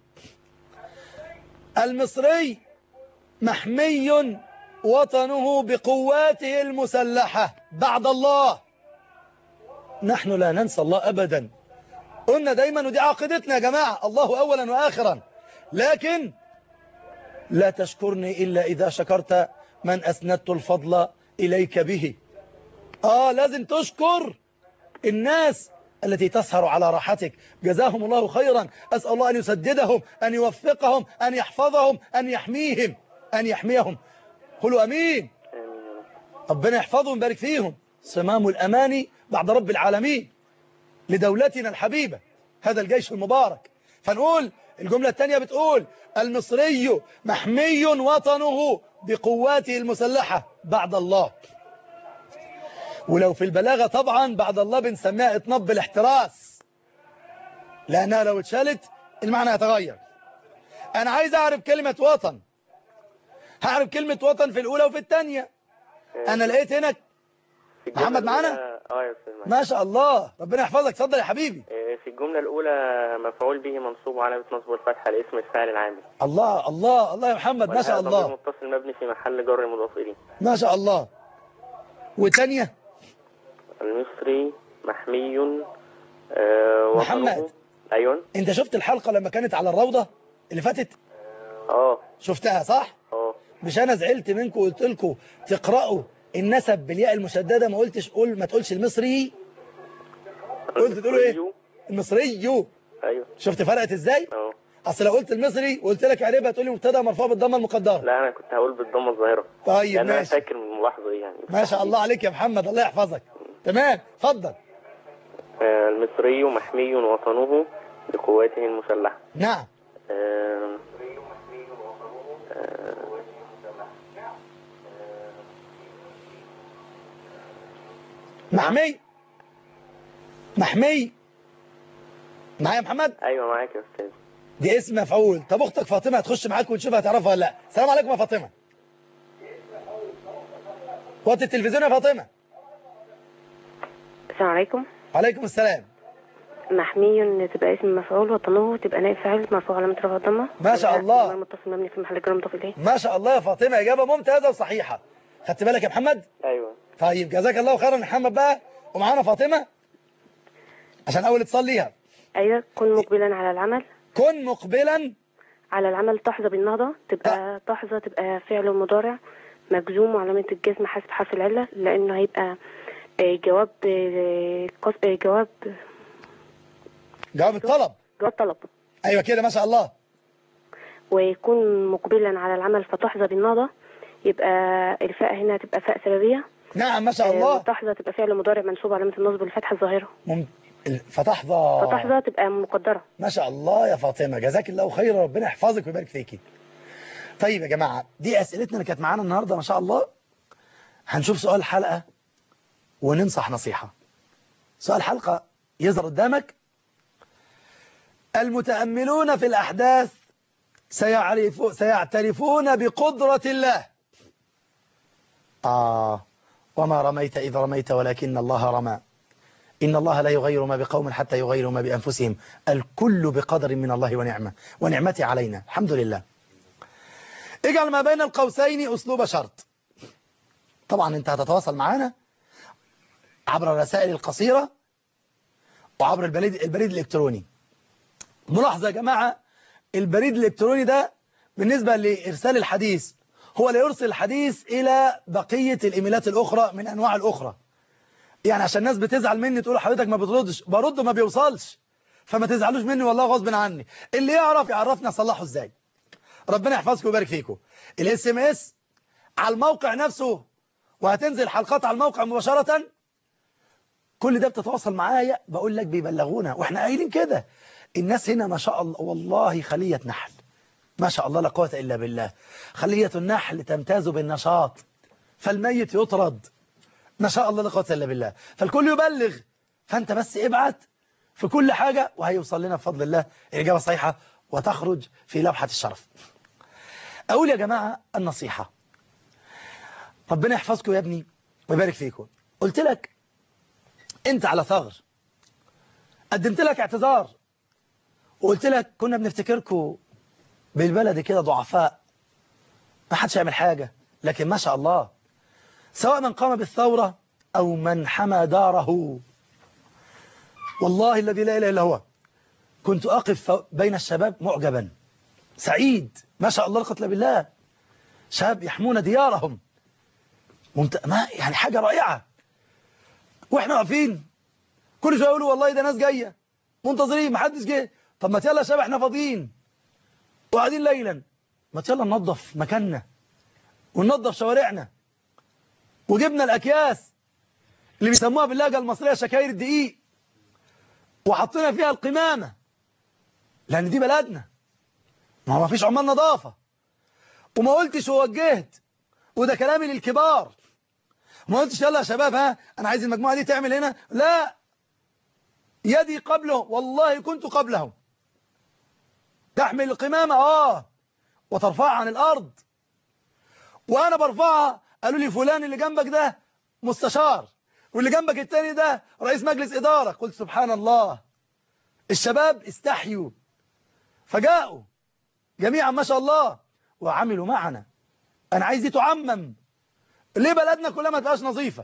المصري محمي وطنه بقواته المسلحة بعد الله نحن لا ننسى الله أبدا قلنا دايما ودي عقيدتنا يا جماعة الله أولا وآخرا لكن لا تشكرني إلا إذا شكرت من أسندت الفضل إليك به آه لازم تشكر الناس التي تسهر على راحتك جزاهم الله خيرا أسأل الله أن يسددهم أن يوفقهم أن يحفظهم أن يحميهم أن يحميهم قولوا أمين آمين يا رب ربنا يحفظهم ويبارك فيهم صمام الأمان بعد رب العالمين لدولتنا الحبيبة هذا الجيش المبارك فنقول الجملة الثانية بتقول المصري محمي وطنه بقواته المسلحة بعد الله ولو في البلاغة طبعا بعد الله بنسميها اطناب بالاحتراس لأنها لو اتشالت المعنى يتغير أنا عايز أعرف كلمة وطن هعرف كلمة وطن في الأولى وفي الثانية أنا لقيت هنا في الجملة محمد معانا؟ الأولى- اه يا أستاذ معاذ. ما شاء الله ربنا يحفظك اتفضل يا حبيبي آه، في الجملة الأولى مفعول به منصوب وعلامة نصبه الفتحة لاسم الفاعل العامل الله الله الله يا محمد ما شاء والهاء ضمير الله متصل مبني في محل جر مضاف إليه ما شاء الله وثانية المصري محمي آه، وطنه- محمد. أيوه انت شفت الحلقة لما كانت على الروضة اللي فاتت اه شفتها صح اه مش انا زعلت منكم وقلت لكم تقرأوا النسب بالياء المشددة ما قلتش قول ما تقولش المصري قلت تقولوا ايه المصري. المصري أيوه شفت فرقت ازاي اه اصل لو قلت المصري وقلت لك عربها تقول لي مبتدا مرفوع بالضمه المقدره لا أنا كنت هقول بالضمة الظاهرة طيب لأن أنا ماشي فاكر من الملاحظة دي يعني ما شاء الله عليك يا محمد الله يحفظك تمام اتفضل آه، المصري محمي وطنه بقواته المسلحة نعم آه، آه، محمي محمي معايا يا محمد أيوة معاك يا أستاذ دي اسم مفعول طب اختك فاطمه هتخش معاك ونشوف هتعرفها ولا لا السلام عليكم يا فاطمه وطي التلفزيون يا فاطمه السلام عليكم وعليكم السلام محمي تبقى اسم مفعول وطنه تبقى نائب فاعل مرفوع علامة رفع الضمة ما شاء الله. متصل مبني في محل جر مضاف إليه ما شاء الله يا فاطمه اجابه ممتازه وصحيحه خدت بالك يا محمد أيوة طيب جزاك الله خيرا يا محمد بقى ومعانا فاطمه عشان اول اتصال ليها أيوة كن مقبلا على العمل كن مقبلا على العمل تحظى بالنهضة تبقى تحظى تبقى فعل مضارع مجزوم وعلامة الجزم حسب حرف العلة لأنه هيبقى آه، جواب آه، قص- آه، جواب جواب الطلب جواب طلب ايوه كده ما شاء الله ويكون مقبلا على العمل فتحظى بالنهضة يبقى الفاء هنا تبقى فاء سببية نعم ما شاء آه، الله وتحظى تبقى فعل مضارع منصوب علامة النصب بالفتحة الظاهرة مم... فتحظى فتحظى تبقى مقدرة ما شاء الله يا فاطمة جزاك الله خيرا ربنا يحفظك ويبارك فيكي طيب يا جماعة دي أسئلتنا اللي كانت معانا النهاردة ما شاء الله هنشوف سؤال الحلقة وننصح نصيحة سؤال الحلقة يظهر قدامك المتأملون في الأحداث سيعرفو سيعترفون بقدرة الله آه وما رميت إذ رميت ولكن الله رمى إن الله لا يغير ما بقوم حتى يغيروا ما بأنفسهم الكل بقدر من الله ونعمة ونعمته علينا الحمد لله اجعل ما بين القوسين أسلوب شرط طبعا انت هتتواصل معانا عبر الرسائل القصيرة وعبر البريد, البريد الإلكتروني ملاحظة يا جماعة البريد الإلكتروني ده بالنسبة لإرسال الحديث هو لا يرسل الحديث إلى بقية الإيميلات الأخرى من أنواع الأخرى يعني عشان الناس بتزعل مني تقول حضرتك ما بتردش برد ما بيوصلش فما تزعلوش مني والله غصب عني اللي يعرف يعرفني اصلحه ازاي ربنا يحفظكم ويبارك فيكم الاس ام اس على الموقع نفسه وهتنزل حلقات على الموقع مباشرة كل ده بتتواصل معايا بقول لك بيبلغونا واحنا قايلين كده الناس هنا ما شاء الله والله خلية نحل ما شاء الله لا قوة إلا بالله خلية النحل تمتاز بالنشاط فالميت يطرد ما شاء الله لا قوه الا بالله فالكل يبلغ فانت بس ابعت في كل حاجة وهيوصل لنا بفضل الله الإجابة الصحيحة وتخرج في لوحة الشرف أقول يا جماعة النصيحة ربنا يحفظكم يا ابني ويبارك فيكم قلت لك انت على ثغر قدمت لك اعتذار وقلت لك كنا بنفتكركم بالبلد كده ضعفاء ما حدش يعمل حاجة لكن ما شاء الله سواء من قام بالثورة أو من حمى داره والله الذي لا إله إلا هو كنت أقف بين الشباب معجبا سعيد ما شاء الله القتل بالله شباب يحمون ديارهم ممت... ما يعني حاجة رائعة واحنا واقفين كل شويه يقولوا والله ده ناس جاية منتظرين محدش جه طب ما يلا يا شباب احنا فاضيين وقاعدين ليلا ما يلا ننظف مكاننا وننظف شوارعنا وجبنا الأكياس اللي بيسموها باللهجة المصرية شكاير الدقيق وحطينا فيها القمامة لأن دي بلدنا ما هو ما فيش عمال نظافة وما قلتش ووجهت وده كلامي للكبار ما قلتش يلا يا شباب ها أنا عايز المجموعة دي تعمل هنا لا يدي قبله والله كنت قبلهم تحمل القمامة آه وترفعها عن الأرض وأنا برفعها قالوا لي فلان اللي جنبك ده مستشار واللي جنبك التاني ده رئيس مجلس إدارة قلت سبحان الله الشباب استحيوا فجاءوا جميعا ما شاء الله وعملوا معنا أنا عايز دي تعمم ليه بلدنا كلها ما تبقاش نظيفة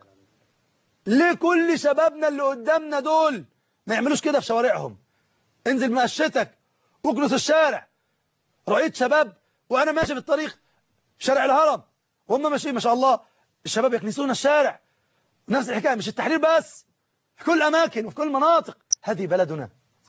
ليه كل شبابنا اللي قدامنا دول ما يعملوش كده في شوارعهم انزل مقشتك واكنس الشارع رأيت شباب وأنا ماشي في الطريق شارع الهرم وهم ماشيين ما شاء الله الشباب يكنسون الشارع نفس الحكاية مش التحرير بس في كل أماكن وفي كل مناطق هذه بلدنا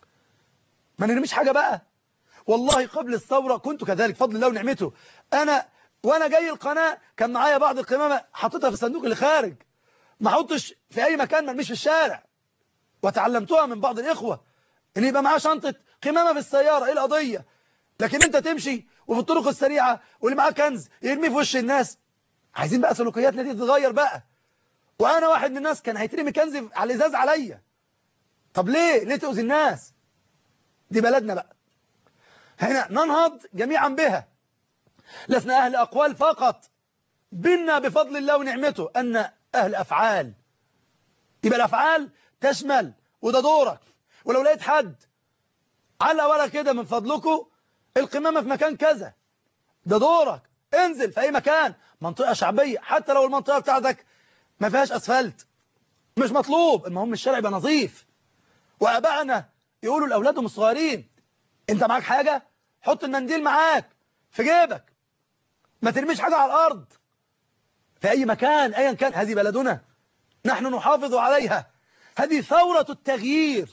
ما نرميش حاجة بقى والله قبل الثورة كنت كذلك فضل الله ونعمته أنا وأنا جاي القناة كان معايا بعض القمامة حطيتها في الصندوق اللي خارج ما احطش في أي مكان مرميش في الشارع وتعلمتها من بعض الإخوة إن يبقى معاه شنطة قمامة في السيارة إيه القضية لكن أنت تمشي وفي الطرق السريعة واللي معاه كنز يرميه في وش الناس عايزين بقى سلوكياتنا دي تتغير بقى وأنا واحد من الناس كان هيترمي كنز على الإزاز عليا طب ليه ليه تؤذي الناس دي بلدنا بقى هنا ننهض جميعا بها لسنا أهل أقوال فقط بنا بفضل الله ونعمته أن أهل أفعال يبقى الأفعال تشمل وده دورك ولو لقيت حد على ورقة كده من فضلكم القمامة في مكان كذا ده دورك انزل في أي مكان منطقة شعبية حتى لو المنطقة بتاعتك ما فيهاش أسفلت مش مطلوب المهم الشارع يبقى نظيف وأبائنا يقولوا لأولادهم الصغيرين أنت معاك حاجة حط المنديل معاك في جيبك ما ترميش حاجة على الأرض في أي مكان أيا كان هذه بلدنا نحن نحافظ عليها هذه ثورة التغيير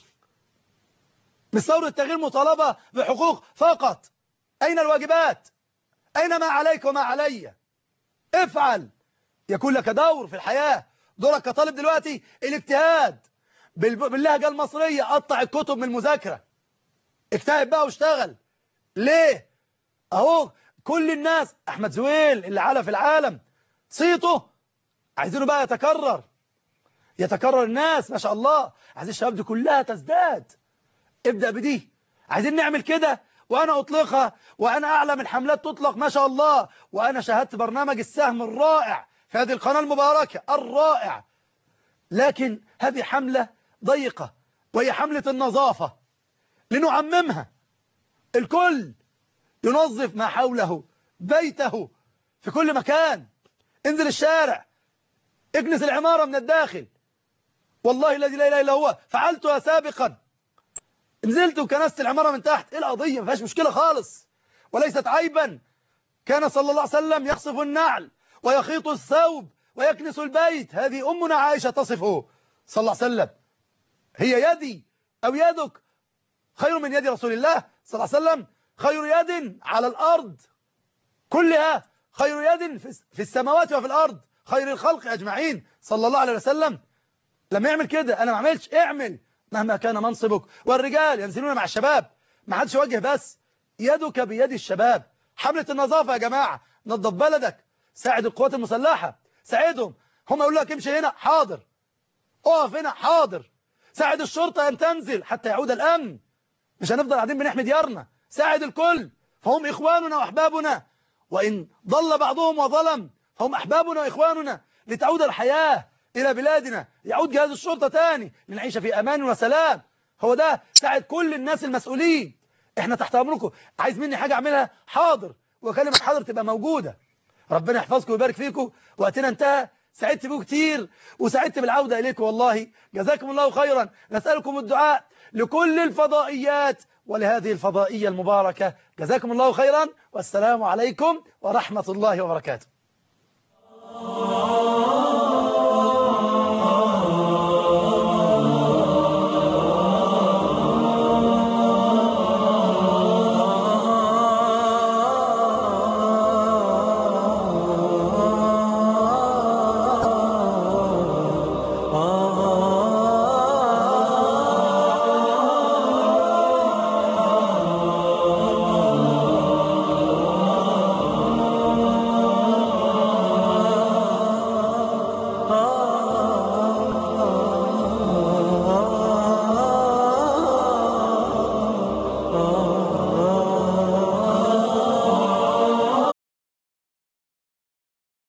مش ثورة التغيير مطالبة بحقوق فقط أين الواجبات أين ما عليك وما علي افعل يكون لك دور في الحياة دورك كطالب دلوقتي الاجتهاد باللهجة المصرية قطع الكتب من المذاكرة اجتهد بقى واشتغل ليه اهو كل الناس احمد زويل اللي على في العالم صيته عايزينه بقى يتكرر يتكرر الناس ما شاء الله عايزين الشباب دي كلها تزداد ابدأ بدي عايزين نعمل كده وأنا أطلقها وأنا أعلم الحملات تطلق ما شاء الله وأنا شاهدت برنامج السهم الرائع في هذه القناة المباركة الرائع لكن هذه حملة ضيقة وهي حملة النظافة لنعممها الكل ينظف ما حوله بيته في كل مكان انزل الشارع اكنس العمارة من الداخل والله الذي لا إله إلا هو فعلتها سابقا نزلت وكنست العمارة من تحت ايه القضية ما فيهاش مشكلة خالص وليست عيبا كان صلى الله عليه وسلم يخصف النعل ويخيط الثوب ويكنس البيت هذه أمنا عائشة تصفه صلى الله عليه وسلم هي يدي أو يدك خير من يد رسول الله صلى الله عليه وسلم خير يد على الأرض كلها خير يد في السماوات وفي الأرض خير الخلق أجمعين صلى الله عليه وسلم لما يعمل كده أنا ما عملش اعمل مهما كان منصبك والرجال ينزلون مع الشباب ما حدش يوجه بس يدك بيد الشباب حملة النظافة يا جماعة نظف بلدك ساعد القوات المسلحة ساعدهم هم يقول لك امشي هنا حاضر اقف هنا حاضر ساعد الشرطة أن تنزل حتى يعود الأمن مش هنفضل قاعدين بنحمي ديارنا ساعد الكل فهم إخواننا وأحبابنا وإن ضل بعضهم وظلم فهم أحبابنا وإخواننا لتعود الحياة إلى بلادنا يعود جهاز الشرطة تاني لنعيش في أمان وسلام هو ده ساعد كل الناس المسؤولين احنا تحت أمركم عايز مني حاجة أعملها حاضر وكلمة حاضر تبقى موجودة ربنا يحفظكم ويبارك فيكم وقتنا انتهى سعدت بكم كتير وسعدت بالعودة إليكم والله جزاكم الله خيرا نسألكم الدعاء لكل الفضائيات ولهذه الفضائية المباركة جزاكم الله خيرا والسلام عليكم ورحمة الله وبركاته